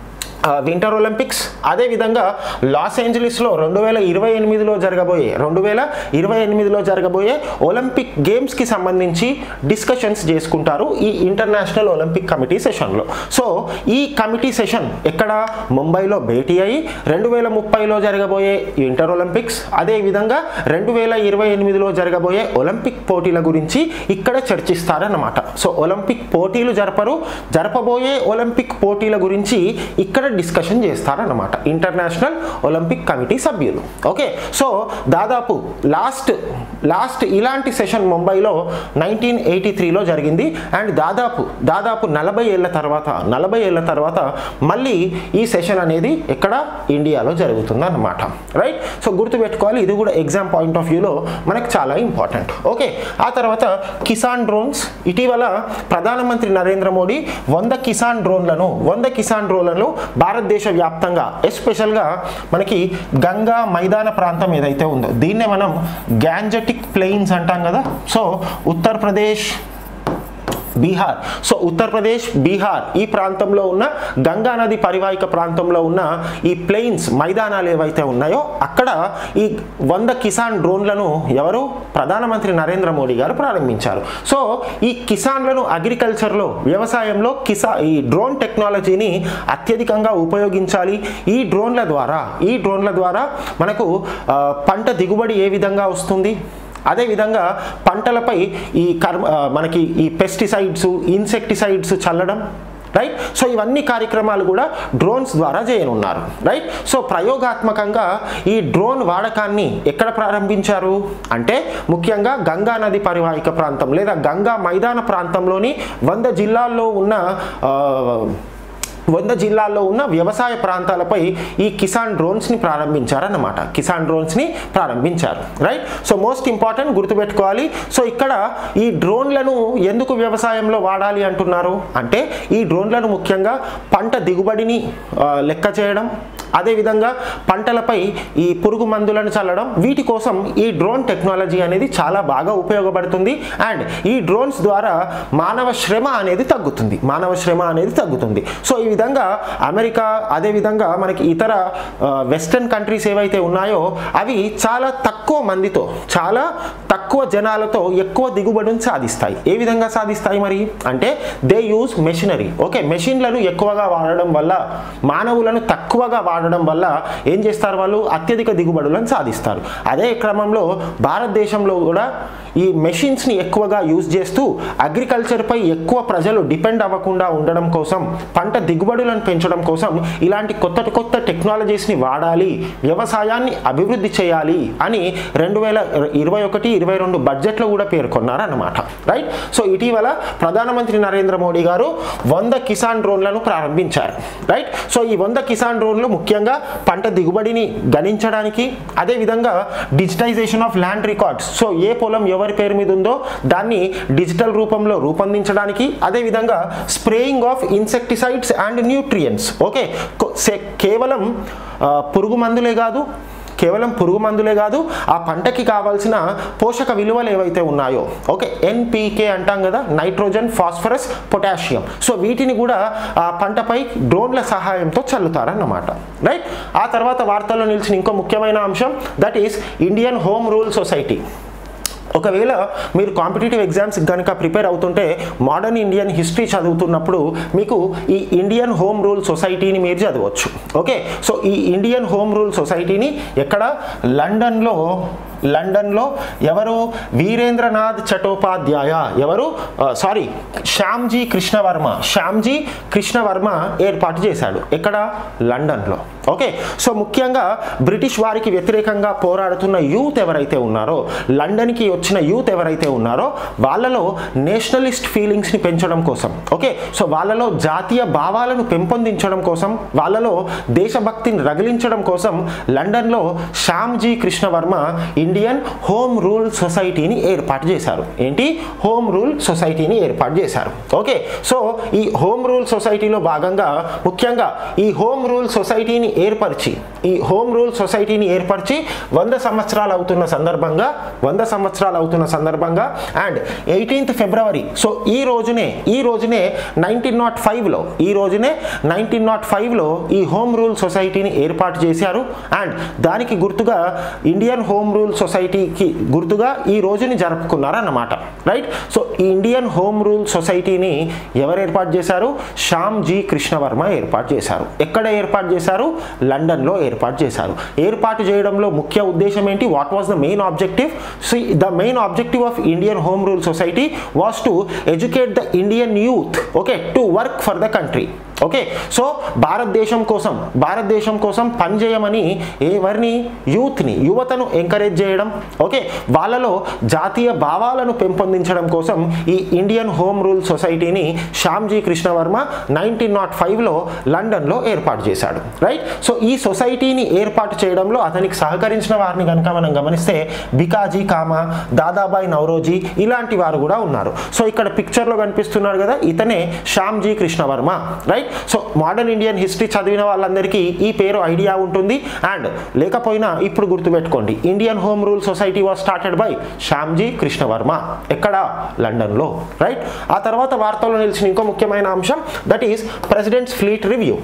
S1: వింటర్ ఒలింపిక్స్ అదేవిధంగా లాస్ ఏంజలీస్లో రెండు వేల ఇరవై ఎనిమిదిలో జరగబోయే రెండు వేల ఇరవై ఎనిమిదిలో జరగబోయే ఒలింపిక్ గేమ్స్కి సంబంధించి డిస్కషన్స్ చేసుకుంటారు ఈ ఇంటర్నేషనల్ ఒలింపిక్ కమిటీ సెషన్లో సో ఈ కమిటీ సెషన్ ఎక్కడ ముంబైలో భేటీ అయ్యి రెండు వేల ముప్పైలో జరగబోయే ఇంటర్ ఒలింపిక్స్ అదేవిధంగా రెండు వేల ఇరవై ఎనిమిదిలో జరగబోయే ఒలింపిక్ పోటీల గురించి ఇక్కడ చర్చిస్తారన్నమాట సో ఒలింపిక్ పోటీలు జరపరు జరపబోయే ఒలింపిక్ పోటీల గురించి ఇక్కడ డిస్కషన్ చేస్తారన్నమాట ఇంటర్నేషనల్ ఒలింపిక్ కమిటీ సభ్యులు ఓకే సో దాదాపు లాస్ట్ లాస్ట్ ఇలాంటి సెషన్ ముంబైలో నైన్టీన్ ఎయిటీ త్రీలో జరిగింది అండ్ దాదాపు దాదాపు నలభై ఏళ్ళ తర్వాత నలభై ఏళ్ళ తర్వాత మళ్ళీ ఈ సెషన్ అనేది ఎక్కడ ఇండియాలో జరుగుతుంది అన్నమాట రైట్ సో గుర్తుపెట్టుకోవాలి ఇది కూడా ఎగ్జామ్ పాయింట్ ఆఫ్ వ్యూలో మనకు చాలా ఇంపార్టెంట్ ఓకే ఆ తర్వాత కిసాన్ డ్రోన్స్ ఇటీవల ప్రధానమంత్రి నరేంద్ర మోడీ వంద కిసాన్ డ్రోన్లను వంద కిసాన్ డ్రోన్లను భారతదేశ వ్యాప్తంగా ఎస్పెషల్గా మనకి గంగా మైదాన ప్రాంతం ఏదైతే ఉందో దీన్నే మనం గ్యాంజెటిక్ ప్లెయిన్స్ అంటాం కదా సో ఉత్తరప్రదేశ్ బీహార్ సో ఉత్తరప్రదేశ్ బీహార్ ఈ ప్రాంతంలో ఉన్న గంగా నది పరివాహిక ప్రాంతంలో ఉన్న ఈ ప్లెయిన్స్ మైదానాలు ఏవైతే ఉన్నాయో అక్కడ ఈ వంద కిసాన్ డ్రోన్లను ఎవరు ప్రధానమంత్రి నరేంద్ర మోడీ గారు ప్రారంభించారు సో ఈ కిసాన్లను అగ్రికల్చర్లో వ్యవసాయంలో కిసా ఈ డ్రోన్ టెక్నాలజీని అత్యధికంగా ఉపయోగించాలి ఈ డ్రోన్ల ద్వారా ఈ డ్రోన్ల ద్వారా మనకు ఆ, పంట దిగుబడి ఏ విధంగా వస్తుంది అదేవిధంగా పంటలపై ఈ కర్మ ఆ, మనకి ఈ పెస్టిసైడ్స్ ఇన్సెక్టిసైడ్స్ చల్లడం రైట్ సో ఇవన్నీ కార్యక్రమాలు కూడా డ్రోన్స్ ద్వారా చేయనున్నారు రైట్ సో ప్రయోగాత్మకంగా ఈ డ్రోన్ వాడకాన్ని ఎక్కడ ప్రారంభించారు అంటే ముఖ్యంగా గంగా నది పరివాహిక ప్రాంతం లేదా గంగా మైదాన ప్రాంతంలోని వంద జిల్లాల్లో ఉన్న ఆ, వంద జిల్లాల్లో ఉన్న వ్యవసాయ ప్రాంతాలపై ఈ కిసాన్ డ్రోన్స్ని ప్రారంభించారన్నమాట కిసాన్ డ్రోన్స్ని ప్రారంభించారు రైట్ సో మోస్ట్ ఇంపార్టెంట్ గుర్తుపెట్టుకోవాలి సో ఇక్కడ ఈ డ్రోన్లను ఎందుకు వ్యవసాయంలో వాడాలి అంటున్నారు అంటే ఈ డ్రోన్లను ముఖ్యంగా పంట దిగుబడిని ఆ, లెక్క చేయడం అదేవిధంగా పంటలపై ఈ పురుగు మందులను చల్లడం వీటి కోసం ఈ డ్రోన్ టెక్నాలజీ అనేది చాలా బాగా ఉపయోగపడుతుంది అండ్ ఈ డ్రోన్స్ ద్వారా మానవ శ్రమ అనేది తగ్గుతుంది మానవ శ్రమ అనేది తగ్గుతుంది సో ఈ విధంగా అమెరికా అదేవిధంగా మనకి ఇతర వెస్టర్న్ కంట్రీస్ ఏవైతే ఉన్నాయో అవి చాలా తక్కువ మందితో చాలా తక్కువ జనాలతో ఎక్కువ దిగుబడిని సాధిస్తాయి ఏ విధంగా సాధిస్తాయి మరి అంటే దే యూజ్ మెషినరీ ఓకే మెషిన్లను ఎక్కువగా వాడడం వల్ల మానవులను తక్కువగా వాడడం వల్ల ఏం చేస్తారు వాళ్ళు అత్యధిక దిగుబడులను సాధిస్తారు అదే క్రమంలో భారతదేశంలో కూడా ఈ మెషిన్స్ని ఎక్కువగా యూజ్ చేస్తూ అగ్రికల్చర్పై ఎక్కువ ప్రజలు డిపెండ్ అవ్వకుండా ఉండడం కోసం పంట దిగుబడులను పెంచడం కోసం ఇలాంటి కొత్త కొత్త టెక్నాలజీస్ని వాడాలి వ్యవసాయాన్ని అభివృద్ధి చేయాలి అని రెండు వేల ఇరవై ఒకటి ఇరవై రెండు బడ్జెట్లో కూడా పేర్కొన్నారన్నమాట రైట్ సో ఇటీవల ప్రధానమంత్రి నరేంద్ర మోడీ గారు వంద కిసాన్ డ్రోన్లను ప్రారంభించారు రైట్ సో ఈ వంద కిసాన్ డ్రోన్లు ముఖ్యంగా పంట దిగుబడిని గణించడానికి అదేవిధంగా digitization of land records so ఏ పొలం ఎవరి పేరు మీద ఉందో దాన్ని డిజిటల్ రూపంలో రూపొందించడానికి అదేవిధంగా spraying of insecticides and nutrients okay కొ- సే- కేవలం ఆ, పురుగు మందులే కాదు కేవలం పురుగు మందులే కాదు ఆ పంటకి కావాల్సిన పోషక విలువలు ఏవైతే ఉన్నాయో ఓకే ఎన్పికే అంటాం కదా నైట్రోజన్ ఫాస్ఫరస్ పొటాషియం సో వీటిని కూడా ఆ పంటపై డ్రోన్ల సహాయంతో చల్లుతారన్నమాట రైట్ ఆ తర్వాత వార్తల్లో నిలిచిన ఇంకో ముఖ్యమైన అంశం that is Indian home rule society ఒకవేళ మీరు కాంపిటేటివ్ ఎగ్జామ్స్ కనుక ప్రిపేర్ అవుతుంటే మోడర్న్ ఇండియన్ హిస్టరీ చదువుతున్నప్పుడు మీకు ఈ ఇండియన్ హోమ్ రూల్ సొసైటీని మీరు చదవచ్చు ఓకే సో ఈ ఇండియన్ హోమ్ రూల్ సొసైటీని ఎక్కడ లండన్లో లండన్లో ఎవరు వీరేంద్రనాథ్ చటోపాధ్యాయ ఎవరు సారీ శ్యామ్జీ కృష్ణవర్మ శ్యామ్జీ కృష్ణవర్మ ఏర్పాటు చేశాడు ఎక్కడ లండన్లో ఓకే సో ముఖ్యంగా బ్రిటిష్ వారికి వ్యతిరేకంగా పోరాడుతున్న యూత్ ఎవరైతే ఉన్నారో లండన్కి వచ్చిన యూత్ ఎవరైతే ఉన్నారో వాళ్ళలో నేషనలిస్ట్ ఫీలింగ్స్ని పెంచడం కోసం ఓకే సో వాళ్ళలో జాతీయ భావాలను పెంపొందించడం కోసం వాళ్ళలో దేశభక్తిని రగిలించడం కోసం లండన్లో Shyamji Krishnavarma Indian home rule సొసైటీని ఏర్పాటు చేశారు ఏంటి హోమ్ రూల్ సొసైటీని ఏర్పాటు చేశారు ఓకే సో ఈ హోమ్ రూల్ సొసైటీలో భాగంగా ముఖ్యంగా ఈ హోమ్ రూల్ సొసైటీని ఏర్పరిచి ఈ హోమ్ రూల్ సొసైటీని ఏర్పరిచి వంద సంవత్సరాలు అవుతున్న సందర్భంగా వంద సంవత్సరాలు అవుతున్న సందర్భంగా అండ్ ఎయిటీన్త్ ఫిబ్రవరి సో ఈ రోజునే ఈ రోజునే నైన్టీన్ నాట్ ఫైవ్లో ఈ రోజునే నైన్టీన్ నాట్ ఫైవ్లో ఈ హోమ్ రూల్ సొసైటీని ఏర్పాటు చేశారు అండ్ దానికి గుర్తుగా ఇండియన్ హోమ్ రూల్ సొసైటీకి గుర్తుగా ఈ రోజుని జరుపుకున్నారన్నమాట రైట్ సో ఈ ఇండియన్ హోమ్ రూల్ సొసైటీని ఎవరు ఏర్పాటు చేశారు శ్యామ్ జీ కృష్ణవర్మ ఏర్పాటు చేశారు ఎక్కడ ఏర్పాటు చేశారు లండన్లో ఏర్పాటు చేశారు ఏర్పాటు చేయడంలో ముఖ్య ఉద్దేశం ఏంటి what was the main objective see the main objective of Indian home rule society was to educate the Indian youth okay to work for the country okay so భారతదేశం కోసం భారతదేశం కోసం పనిచేయమని ఎవరిని యూత్ని యువతను ఎంకరేజ్ చేయడం ఓకే వాళ్ళలో జాతీయ భావాలను పెంపొందించడం కోసం ఈ ఇండియన్ హోమ్ రూల్ సొసైటీని శ్యామ్జీ కృష్ణవర్మ నైన్టీన్ నాట్ ఫైవ్లో లండన్లో ఏర్పాటు చేశాడు రైట్ సో ఈ సొసైటీని ఏర్పాటు చేయడంలో అతనికి సహకరించిన వారిని కనుక మనం గమనిస్తే బికాజీ కామా దాదాబాయి నవరోజీ ఇలాంటి వారు కూడా ఉన్నారు సో ఇక్కడ పిక్చర్లో కనిపిస్తున్నారు కదా ఇతనే Shyamji Krishnavarma right so modern Indian history చదివిన వాళ్ళందరికీ ఈ పేరు ఐడియా ఉంటుంది అండ్ లేకపోయినా ఇప్పుడు గుర్తుపెట్టుకోండి Indian home rule society was started by Shyamji Krishnavarma ఎక్కడ లండన్లో రైట్ ఆ తర్వాత వార్తల్లో నిలిచిన ఇంకో ముఖ్యమైన అంశం that is president's fleet review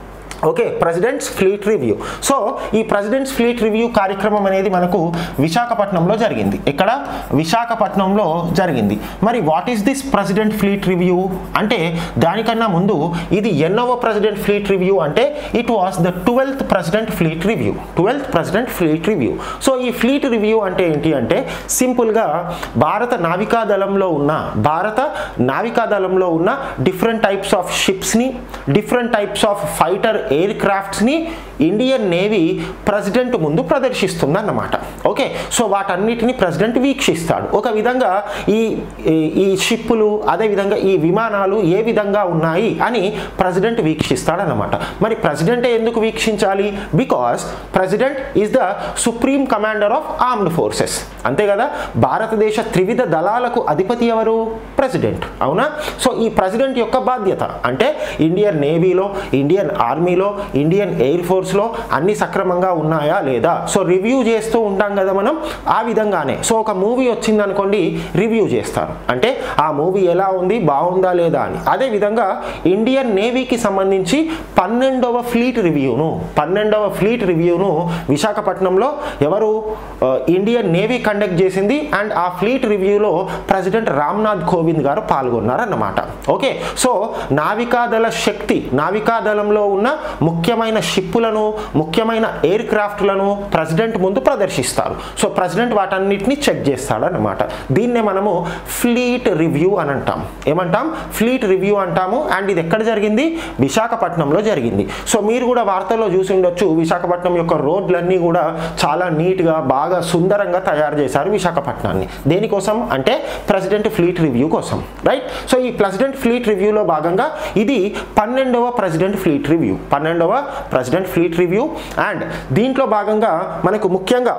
S1: okay president's fleet review so ఈ ప్రెసిడెంట్స్ ఫ్లీట్ రివ్యూ కార్యక్రమం అనేది మనకు విశాఖపట్నంలో జరిగింది ఇక్కడ విశాఖపట్నంలో జరిగింది మరి what is this president fleet review అంటే దానికన్నా ముందు ఇది ఎన్నవ ప్రెసిడెంట్ ఫ్లీట్ రివ్యూ అంటే it was the twelfth president fleet review twelfth president fleet review so ఈ ఫ్లీట్ రివ్యూ అంటే ఏంటి అంటే సింపుల్గా భారత నావికా దళంలో ఉన్న భారత నావికా దళంలో ఉన్న డిఫరెంట్ టైప్స్ ఆఫ్ షిప్స్ని different types of fighter air క్రాఫ్ట్స్ని ఇండియన్ నేవీ ప్రెసిడెంట్ ముందు ప్రదర్శిస్తుంది అన్నమాట ఓకే సో వాటన్నిటిని ప్రెసిడెంట్ వీక్షిస్తాడు ఒక విధంగా ఈ ఈ- ఈ షిప్పులు అదేవిధంగా ఈ విమానాలు ఏ విధంగా ఉన్నాయి అని ప్రెసిడెంట్ వీక్షిస్తాడనమాట మరి ప్రెసిడెంటే ఎందుకు వీక్షించాలి because president is the supreme commander of armed forces అంతే కదా భారతదేశ త్రివిధ దళాలకు అధిపతి ఎవరు ప్రెసిడెంట్ అవునా సో ఈ ప్రెసిడెంట్ యొక్క బాధ్యత అంటే ఇండియన్ నేవీలో ఇండియన్ ఆర్మీలో ఇండియన్ ఎయిర్ ఫోర్స్లో అన్ని సక్రమంగా ఉన్నాయా లేదా సో రివ్యూ చేస్తూ ఉంటాం కదా మనం ఆ విధంగానే సో ఒక మూవీ వచ్చింది అనుకోండి రివ్యూ చేస్తారు అంటే ఆ మూవీ ఎలా ఉంది బాగుందా లేదా అని అదే విధంగా ఇండియన్ నేవీకి సంబంధించి పన్నెండవ ఫ్లీట్ రివ్యూను పన్నెండవ ఫ్లీట్ రివ్యూను విశాఖపట్నంలో ఎవరు ఆ, ఇండియన్ నేవీ కండక్ట్ చేసింది అండ్ ఆ ఫ్లీట్ రివ్యూలో ప్రెసిడెంట్ రామ్నాథ్ కోవింద్ గారు పాల్గొన్నారన్నమాట ఓకే సో నావికాదళ శక్తి నావికాదళంలో ఉన్న ముఖ్యమైన షిప్పులను ముఖ్యమైన ఎయిర్ క్రాఫ్ట్లను ప్రెసిడెంట్ ముందు ప్రదర్శిస్తారు సో ప్రెసిడెంట్ వాటన్నిటిని చెక్ చేస్తాడనమాట దీన్నే మనము ఫ్లీట్ రివ్యూ అని అంటాం ఏమంటాం ఫ్లీట్ రివ్యూ అంటాము అండ్ ఇది ఎక్కడ జరిగింది విశాఖపట్నంలో జరిగింది సో మీరు కూడా వార్తల్లో చూసి ఉండొచ్చు విశాఖపట్నం యొక్క రోడ్లన్నీ కూడా చాలా నీట్గా బాగా సుందరంగా తయారు చేశారు విశాఖపట్నాన్ని దేనికోసం అంటే ప్రెసిడెంట్ ఫ్లీట్ రివ్యూ కోసం రైట్ సో ఈ ప్రెసిడెంట్ ఫ్లీట్ రివ్యూలో భాగంగా ఇది పన్నెండవ ప్రెసిడెంట్ ఫ్లీట్ రివ్యూ పన్నెండవ ప్రెసిడెంట్ ఫ్లీట్ రివ్యూ అండ్ దీంట్లో భాగంగా మనకు ముఖ్యంగా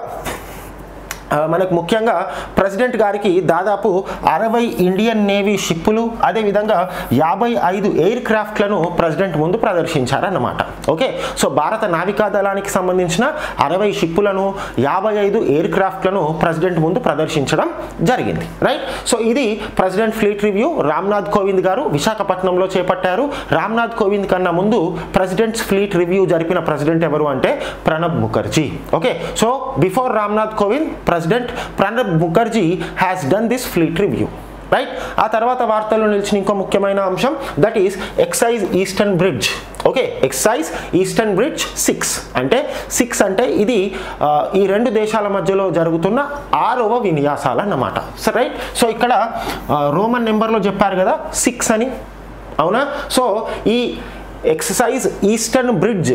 S1: ఆ, మనకు ముఖ్యంగా ప్రెసిడెంట్ గారికి దాదాపు అరవై ఇండియన్ నేవీ షిప్పులు అదేవిధంగా యాభై ఐదు ఎయిర్ క్రాఫ్ట్లను ప్రెసిడెంట్ ముందు ప్రదర్శించారన్నమాట ఓకే సో భారత నావికా దళానికి సంబంధించిన అరవై షిప్పులను యాభై ఐదు ఎయిర్ క్రాఫ్ట్లను ప్రెసిడెంట్ ముందు ప్రదర్శించడం జరిగింది రైట్ సో ఇది president fleet review Ramnath Kovind garu విశాఖపట్నంలో చేపట్టారు రామ్నాథ్ కోవింద్ కన్నా ముందు ప్రెసిడెంట్స్ ఫ్లీట్ రివ్యూ జరిపిన ప్రెసిడెంట్ ఎవరు అంటే Pranab Mukherjee okay so before Ramnath Kovind president Pranab Mukherjee has done this fleet review right ఆ తర్వాత వార్తల్లో నిలిచిన ఇంకో ముఖ్యమైన అంశం that is exercise eastern Bridge okay exercise eastern Bridge six అంటే సిక్స్ అంటే ఇది ఆ, ఈ రెండు దేశాల మధ్యలో జరుగుతున్న ఆరవ విన్యాసాలు అన్నమాట సో రైట్ సో ఇక్కడ ఆ, రోమన్ నెంబర్లో చెప్పారు కదా సిక్స్ అని అవునా సో ఈ exercise eastern bridge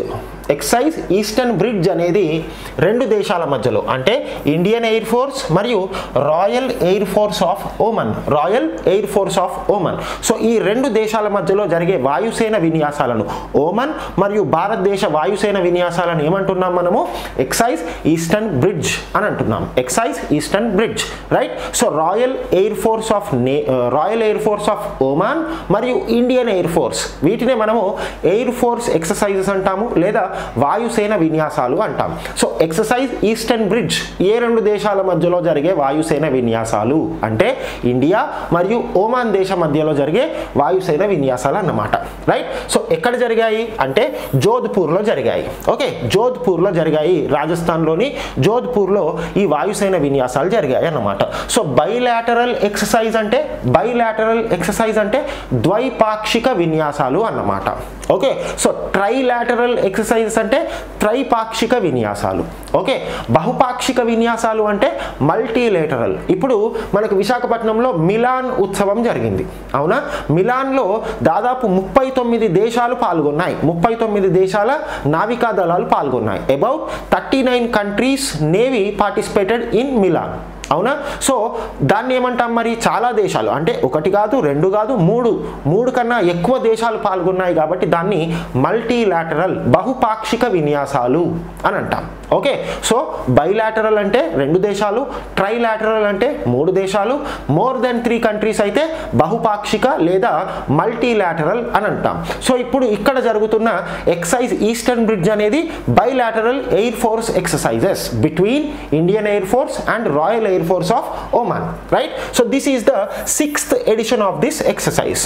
S1: exercise eastern bridge అనేది రెండు దేశాల మధ్యలో అంటే ఇండియన్ ఎయిర్ ఫోర్స్ మరియు royal air force of Oman royal air force of Oman so ఈ రెండు దేశాల మధ్యలో జరిగే వాయుసేన విన్యాసాలను ఓమన్ మరియు భారతదేశ వాయుసేన విన్యాసాలను ఏమంటున్నాం మనము ఎక్సైజ్ ఈస్టర్న్ బ్రిడ్జ్ అని అంటున్నాం exercise eastern bridge right so royal air force of నే royal air force of Oman మరియు ఇండియన్ ఎయిర్ ఫోర్స్ వీటినే మనము ఎయిర్ ఫోర్స్ ఎక్సర్సైజెస్ అంటాము లేదా వాయుసేన విన్యాసాలు అంటాం సో ఎక్సర్సైజ్ ఈస్టర్న్ బ్రిడ్జ్ ఏ రెండు దేశాల మధ్యలో జరిగే వాయుసేన విన్యాసాలు అంటే ఇండియా మరియు ఓమాన్ దేశం మధ్యలో జరిగే వాయుసేన విన్యాసాలు అన్నమాట రైట్ సో ఎక్కడ జరిగాయి అంటే జోధ్పూర్లో జరిగాయి ఓకే జోధ్పూర్లో జరిగాయి రాజస్థాన్లోని జోధ్పూర్లో ఈ వాయుసేన విన్యాసాలు జరిగాయి అన్నమాట సో బైలాటరల్ ఎక్సర్సైజ్ అంటే బైలాటరల్ ఎక్సర్సైజ్ అంటే ద్వైపాక్షిక విన్యాసాలు అన్నమాట ఓకే సో ట్రైలాటరల్ ఎక్సర్సైజెస్ అంటే త్రైపాక్షిక విన్యాసాలు ఓకే బహుపాక్షిక విన్యాసాలు అంటే మల్టీలేటరల్ ఇప్పుడు మనకు విశాఖపట్నంలో మిలాన్ ఉత్సవం జరిగింది అవునా మిలాన్లో దాదాపు ముప్పై తొమ్మిది దేశాలు పాల్గొన్నాయి ముప్పై తొమ్మిది దేశాల నావికా దళాలు పాల్గొన్నాయి about thirty nine countries navy participated in Milan అవునా సో దాన్ని ఏమంటాం మరి చాలా దేశాలు అంటే ఒకటి కాదు రెండు కాదు మూడు మూడు కన్నా ఎక్కువ దేశాలు పాల్గొన్నాయి కాబట్టి దాన్ని మల్టీలాటరల్ బహుపాక్షిక విన్యాసాలు అని అంటాం ఓకే సో బైలాటరల్ అంటే రెండు దేశాలు ట్రైలాటరల్ అంటే మూడు దేశాలు మోర్ దెన్ త్రీ కంట్రీస్ అయితే బహుపాక్షిక లేదా మల్టీలాటరల్ అని అంటాం సో ఇప్పుడు ఇక్కడ జరుగుతున్న ఎక్సైజ్ ఈస్టర్న్ బ్రిడ్జ్ అనేది bilateral air force exercises between Indian air force and royal air force of Oman right so this is the sixth edition of this exercise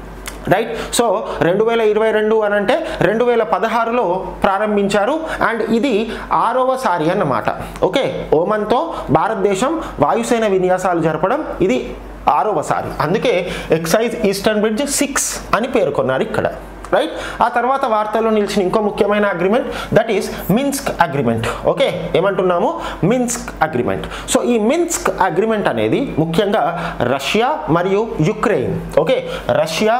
S1: right so రెండు వేల ఇరవై రెండు అని అంటే రెండు వేల పదహారులో ప్రారంభించారు అండ్ ఇది ఆరవసారి అన్నమాట ఓకే ఓమన్తో భారతదేశం వాయుసేన విన్యాసాలు జరపడం ఇది ఆరవసారి అందుకే ఎక్సైజ్ ఈస్టర్న్ బ్రిడ్జ్ సిక్స్ అని పేర్కొన్నారు ఇక్కడ రైట్ ఆ తర్వాత వార్తల్లో నిలిచిన ఇంకో ముఖ్యమైన agreement that is Minsk agreement okay ఏమంటున్నాము మిన్స్క్ అగ్రిమెంట్ సో ఈ మిన్స్క్ అగ్రిమెంట్ అనేది ముఖ్యంగా రష్యా మరియు యుక్రెయిన్ ఓకే రష్యా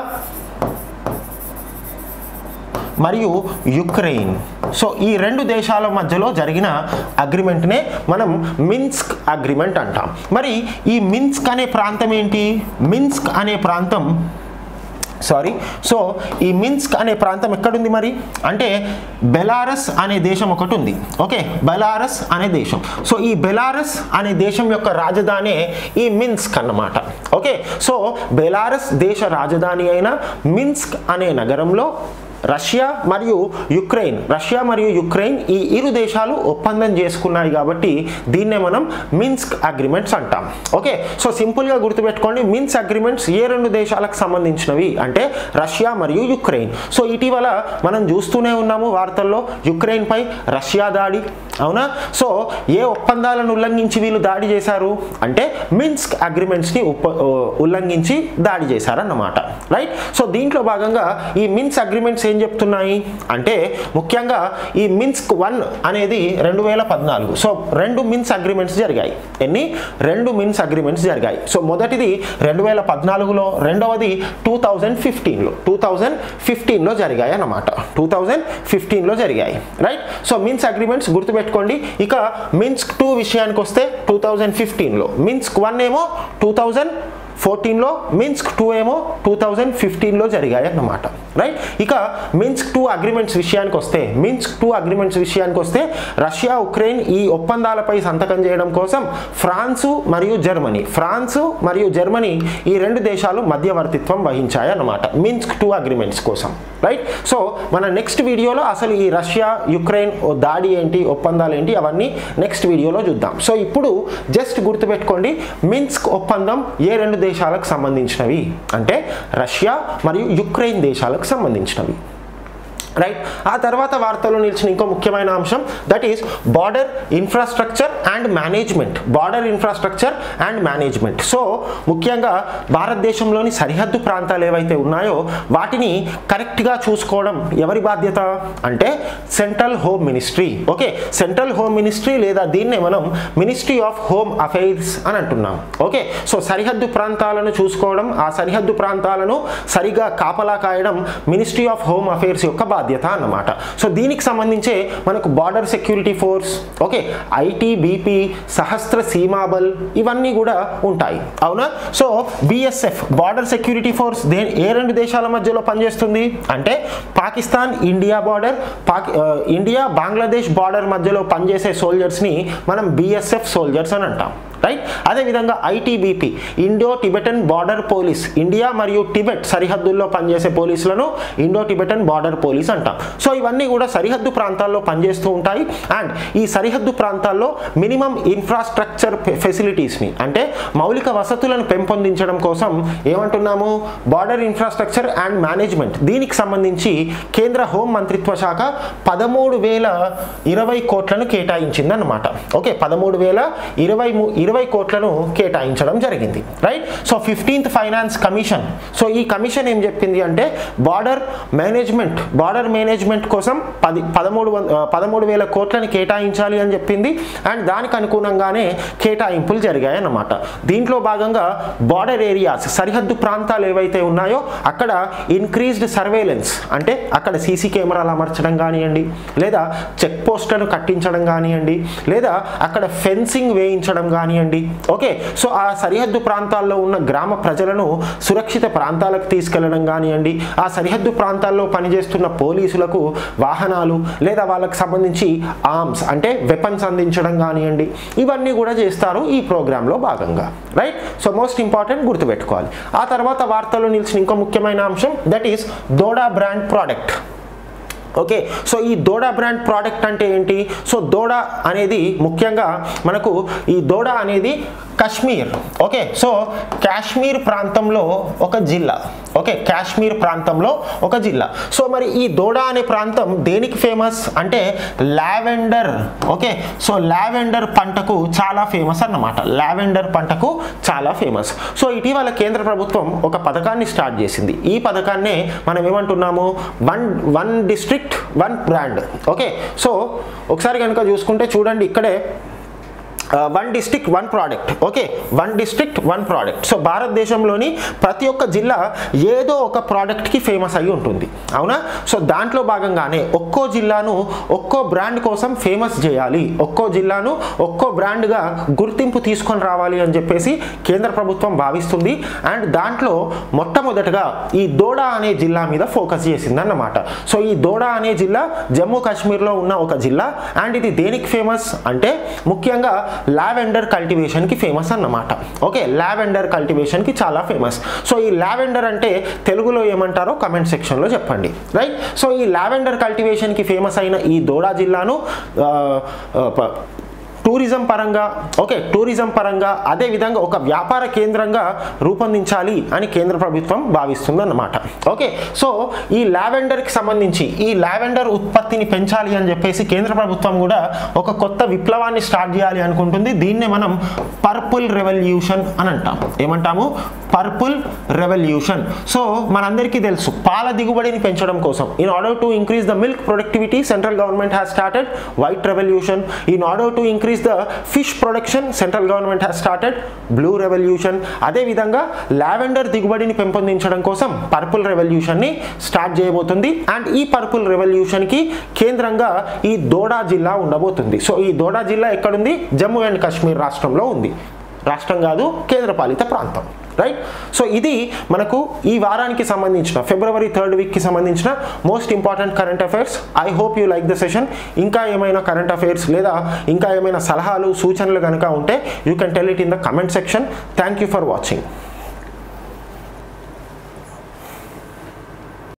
S1: మరియు యుక్రెయిన్ సో ఈ రెండు దేశాల మధ్యలో జరిగిన అగ్రిమెంట్నే మనం మిన్స్క్ అగ్రిమెంట్ అంటాం మరి ఈ మిన్స్క్ అనే ప్రాంతం ఏంటి మిన్స్క్ అనే ప్రాంతం సారీ సో ఈ మిన్స్క్ అనే ప్రాంతం ఎక్కడుంది మరి అంటే బెలారస్ అనే దేశం ఒకటి ఉంది ఓకే బెలారస్ అనే దేశం సో ఈ బెలారస్ అనే దేశం యొక్క రాజధాని ఈ మిన్స్క్ అన్నమాట ఓకే సో బెలారస్ దేశ రాజధాని అయిన మిన్స్క్ అనే నగరంలో రష్యా మరియు యుక్రెయిన్ రష్యా మరియు యుక్రెయిన్ ఈ ఇరు దేశాలు ఒప్పందం చేసుకున్నాయి కాబట్టి దీన్నే మనం మిన్స్క్ అగ్రిమెంట్స్ అంటాం ఓకే సో సింపుల్గా గుర్తుపెట్టుకోండి మిన్స్ అగ్రిమెంట్స్ ఏ రెండు దేశాలకు సంబంధించినవి అంటే రష్యా మరియు యుక్రెయిన్ సో ఇటీవల మనం చూస్తూనే ఉన్నాము వార్తల్లో యుక్రెయిన్పై రష్యా దాడి అవునా సో ఏ ఒప్పందాలను ఉల్లంఘించి వీళ్ళు దాడి చేశారు అంటే మిన్స్క్ అగ్రిమెంట్స్ని ఉప ఉల్లంఘించి దాడి చేశారన్నమాట రైట్ సో దీంట్లో భాగంగా ఈ మిన్స్ అగ్రిమెంట్స్ ఏం చెప్తున్నాయి అంటే ముఖ్యంగా ఈ మిన్స్క్ వన్ అనేది రెండు వేల పద్నాలుగు సో రెండు మిన్స్ అగ్రిమెంట్స్ జరిగాయి ఎన్ని రెండు మిన్స్ అగ్రిమెంట్స్ జరిగాయి సో మొదటిది రెండు వేల పద్నాలుగులో రెండవది టూ థౌజండ్ ఫిఫ్టీన్లో టూ థౌజండ్ ఫిఫ్టీన్లో జరిగాయి అన్నమాట టూ థౌజండ్ ఫిఫ్టీన్లో జరిగాయి రైట్ సో మిన్స్ అగ్రిమెంట్స్ గుర్తుపెట్టుకోండి ఇక మిన్స్క్ టూ విషయానికి వస్తే టూ థౌజండ్ ఫిఫ్టీన్లో మిన్స్క్ వన్ ఏమో టూ థౌజండ్ ఫోర్టీన్లో మిన్స్క్ టూ ఏమో టూ థౌజండ్ ఫిఫ్టీన్లో జరిగాయి అన్నమాట రైట్ ఇక మిన్స్క్ టూ అగ్రిమెంట్స్ విషయానికి వస్తే మిన్స్క్ టూ అగ్రిమెంట్స్ విషయానికి వస్తే రష్యా ఉక్రెయిన్ ఈ ఒప్పందాలపై సంతకం చేయడం కోసం ఫ్రాన్సు మరియు జర్మనీ ఫ్రాన్సు మరియు జర్మనీ ఈ రెండు దేశాలు మధ్యవర్తిత్వం వహించాయి అన్నమాట మిన్స్క్ టూ అగ్రిమెంట్స్ కోసం రైట్ సో మన నెక్స్ట్ వీడియోలో అసలు ఈ రష్యా యుక్రెయిన్ ఓ దాడి ఏంటి ఒప్పందాలు ఏంటి అవన్నీ నెక్స్ట్ వీడియోలో చూద్దాం సో ఇప్పుడు జస్ట్ గుర్తుపెట్టుకోండి మిన్స్క్ ఒప్పందం ఏ రెండు దేశాలకు సంబంధించినవి అంటే రష్యా మరియు యుక్రెయిన్ దేశాలకు సంబంధించినవి రైట్ ఆ తర్వాత వార్తల్లో నిలిచిన ఇంకో ముఖ్యమైన అంశం that is border infrastructure and management border infrastructure and management so ముఖ్యంగా భారతదేశంలోని సరిహద్దు ప్రాంతాలు ఏవైతే ఉన్నాయో వాటిని కరెక్ట్గా చూసుకోవడం ఎవరి బాధ్యత అంటే central home ministry okay central home ministry లేదా దీన్నే మనం మినిస్ట్రీ ఆఫ్ హోమ్ అఫైర్స్ అని అంటున్నాం ఓకే సో సరిహద్దు ప్రాంతాలను చూసుకోవడం ఆ సరిహద్దు ప్రాంతాలను సరిగా కాపలా కాయడం మినిస్ట్రీ ఆఫ్ హోమ్ అఫైర్స్ యొక్క బాధ్యత బాధ్యత అన్నమాట సో దీనికి సంబంధించే మనకు border security force okay ITBP సహస్ర సీమాబల్ ఇవన్నీ కూడా ఉంటాయి అవునా so BSF border security force దే ఏ రెండు దేశాల మధ్యలో పనిచేస్తుంది అంటే పాకిస్తాన్ ఇండియా బార్డర్ పాకి ఆ, ఇండియా బంగ్లాదేశ్ బార్డర్ మధ్యలో పనిచేసే సోల్జర్స్ని మనం బిఎస్ఎఫ్ సోల్జర్స్ అని అంటాం రైట్ అదేవిధంగా ITBP Indo Tibetan border police India మరియు టిబెట్ సరిహద్దుల్లో పనిచేసే పోలీసులను ఇండో టిబెటన్ బార్డర్ పోలీస్ అంటాం సో ఇవన్నీ కూడా సరిహద్దు ప్రాంతాల్లో పనిచేస్తూ ఉంటాయి అండ్ ఈ సరిహద్దు ప్రాంతాల్లో మినిమం ఇన్ఫ్రాస్ట్రక్చర్ ఫెసిలిటీస్ని అంటే మౌలిక వసతులను పెంపొందించడం కోసం ఏమంటున్నాము బార్డర్ ఇన్ఫ్రాస్ట్రక్చర్ అండ్ మేనేజ్మెంట్ దీనికి సంబంధించి కేంద్ర హోం మంత్రిత్వ శాఖ పదమూడు వేల ఇరవై కోట్లను కేటాయించిందన్నమాట ఓకే పదమూడు వేల ఇరవై ము- ఇరవై కోట్లను కేటాయించడం జరిగింది right so fifteenth finance commission so ఈ కమిషన్ ఏం చెప్పింది అంటే బార్డర్ మేనేజ్మెంట్ బార్డర్ మేనేజ్మెంట్ కోసం పది పదమూడు వం- ఆ, పదమూడు వేల కోట్లను కేటాయించాలి అని చెప్పింది అండ్ దానికి అనుగుణంగానే కేటాయింపులు జరిగాయి అన్నమాట దీంట్లో భాగంగా బార్డర్ ఏరియాస్ సరిహద్దు ప్రాంతాలు ఏవైతే ఉన్నాయో అక్కడ ఇంక్రీజ్డ్ సర్వేలెన్స్ అంటే అక్కడ సీసీ కెమెరాలు అమర్చడం కానివ్వండి లేదా చెక్ పోస్టులను కట్టించడం కానివ్వండి లేదా అక్కడ ఫెన్సింగ్ వేయించడం కానివ్వండి ఓకే సో ఆ సరిహద్దు ప్రాంతాల్లో ఉన్న గ్రామ ప్రజలను సురక్షిత ప్రాంతాలకు తీసుకెళ్లడం కానివ్వండి ఆ సరిహద్దు ప్రాంతాల్లో పనిచేస్తున్న పోలీసులకు వాహనాలు లేదా వాళ్ళకి సంబంధించి ఆర్మ్స్ అంటే వెపన్స్ అందించడం కానివ్వండి ఇవన్నీ కూడా చేస్తారు ఈ ప్రోగ్రాంలో భాగంగా రైట్ సో మోస్ట్ ఇంపార్టెంట్ గుర్తుపెట్టుకోవాలి ఆ తర్వాత వార్తల్లో నిలిచిన ఇంకో ముఖ్యమైన అంశం that is Doda brand product okay so ఈ దోడా బ్రాండ్ ప్రోడక్ట్ అంటే ఏంటి సో దోడా అనేది ముఖ్యంగా మనకు ఈ దోడా అనేది కశ్మీర్ ఓకే సో కాశ్మీర్ ప్రాంతంలో ఒక జిల్లా ఓకే కాశ్మీర్ ప్రాంతంలో ఒక జిల్లా సో మరి ఈ దోడా అనే ప్రాంతం దేనికి ఫేమస్ అంటే లావెండర్ ఓకే సో లావెండర్ పంటకు చాలా ఫేమస్ అన్నమాట లావెండర్ పంటకు చాలా ఫేమస్ సో ఇటీవల కేంద్ర ప్రభుత్వం ఒక పథకాన్ని స్టార్ట్ చేసింది ఈ పథకాన్నే మనం ఏమంటున్నాము one one district one brand okay so ఒకసారి కనుక చూసుకుంటే చూడండి ఇక్కడే one district one product okay one district one product so భారతదేశంలోని ప్రతి ఒక్క జిల్లా ఏదో ఒక ప్రోడక్ట్కి ఫేమస్ అయి ఉంటుంది అవునా సో దాంట్లో భాగంగానే ఒక్కో జిల్లాను ఒక్కో బ్రాండ్ కోసం ఫేమస్ చేయాలి ఒక్కో జిల్లాను ఒక్కో బ్రాండ్గా గుర్తింపు తీసుకొని రావాలి అని చెప్పేసి కేంద్ర ప్రభుత్వం భావిస్తుంది అండ్ దాంట్లో మొట్టమొదటగా ఈ దోడా అనే జిల్లా మీద ఫోకస్ చేసింది అన్నమాట సో ఈ దోడా అనే జిల్లా జమ్మూ కాశ్మీర్లో ఉన్న ఒక జిల్లా అండ్ ఇది దేనికి ఫేమస్ అంటే ముఖ్యంగా లావెండర్ కల్టివేషన్కి ఫేమస్ అన్నమాట ఓకే లావెండర్ కల్టివేషన్కి చాలా ఫేమస్ సో ఈ లావెండర్ అంటే తెలుగులో ఏమంటారో కమెంట్ సెక్షన్లో చెప్పండి రైట్ సో ఈ లావెండర్ కల్టివేషన్కి ఫేమస్ అయిన ఈ దోడా జిల్లాను ఆ, ఆ, ప- టూరిజం పరంగా ఓకే టూరిజం పరంగా అదే విధంగా ఒక వ్యాపార కేంద్రంగా రూపొందించాలి అని కేంద్ర ప్రభుత్వం భావిస్తుంది అన్నమాట ఓకే సో ఈ లావెండర్కి సంబంధించి ఈ లావెండర్ ఉత్పత్తిని పెంచాలి అని చెప్పేసి కేంద్ర ప్రభుత్వం కూడా ఒక కొత్త విప్లవాన్ని స్టార్ట్ చేయాలి అనుకుంటుంది దీన్నే మనం పర్పుల్ రెవల్యూషన్ అని అంటాం ఏమంటాము పర్పుల్ రెవల్యూషన్ సో మనందరికీ తెలుసు పాల దిగుబడిని పెంచడం కోసం in order to increase the milk productivity central government has started white revolution in order to increase the fish production central government has started blue revolution అదేవిధంగా లావెండర్ దిగుబడిని పెంపొందించడం కోసం పర్పుల్ రెవల్యూషన్ని స్టార్ట్ చేయబోతుంది అండ్ ఈ పర్పుల్ రెవల్యూషన్కి కేంద్రంగా ఈ దోడా జిల్లా ఉండబోతుంది సో ఈ దోడా జిల్లా ఎక్కడుంది జమ్మూ అండ్ కాశ్మీర్ రాష్ట్రంలో ఉంది రాష్ట్రం కాదు కేంద్రపాలిత ప్రాంతం రైట్ సో ఇది మనకు ఈ వారానికి సంబంధించిన ఫిబ్రవరి థర్డ్ వీక్కి సంబంధించిన most important current affairs I hope you like the session ఇంకా ఏమైనా కరెంట్ అఫైర్స్ లేదా ఇంకా ఏమైనా సలహాలు సూచనలు కనుక ఉంటే you can tell it in the comment section thank you for watching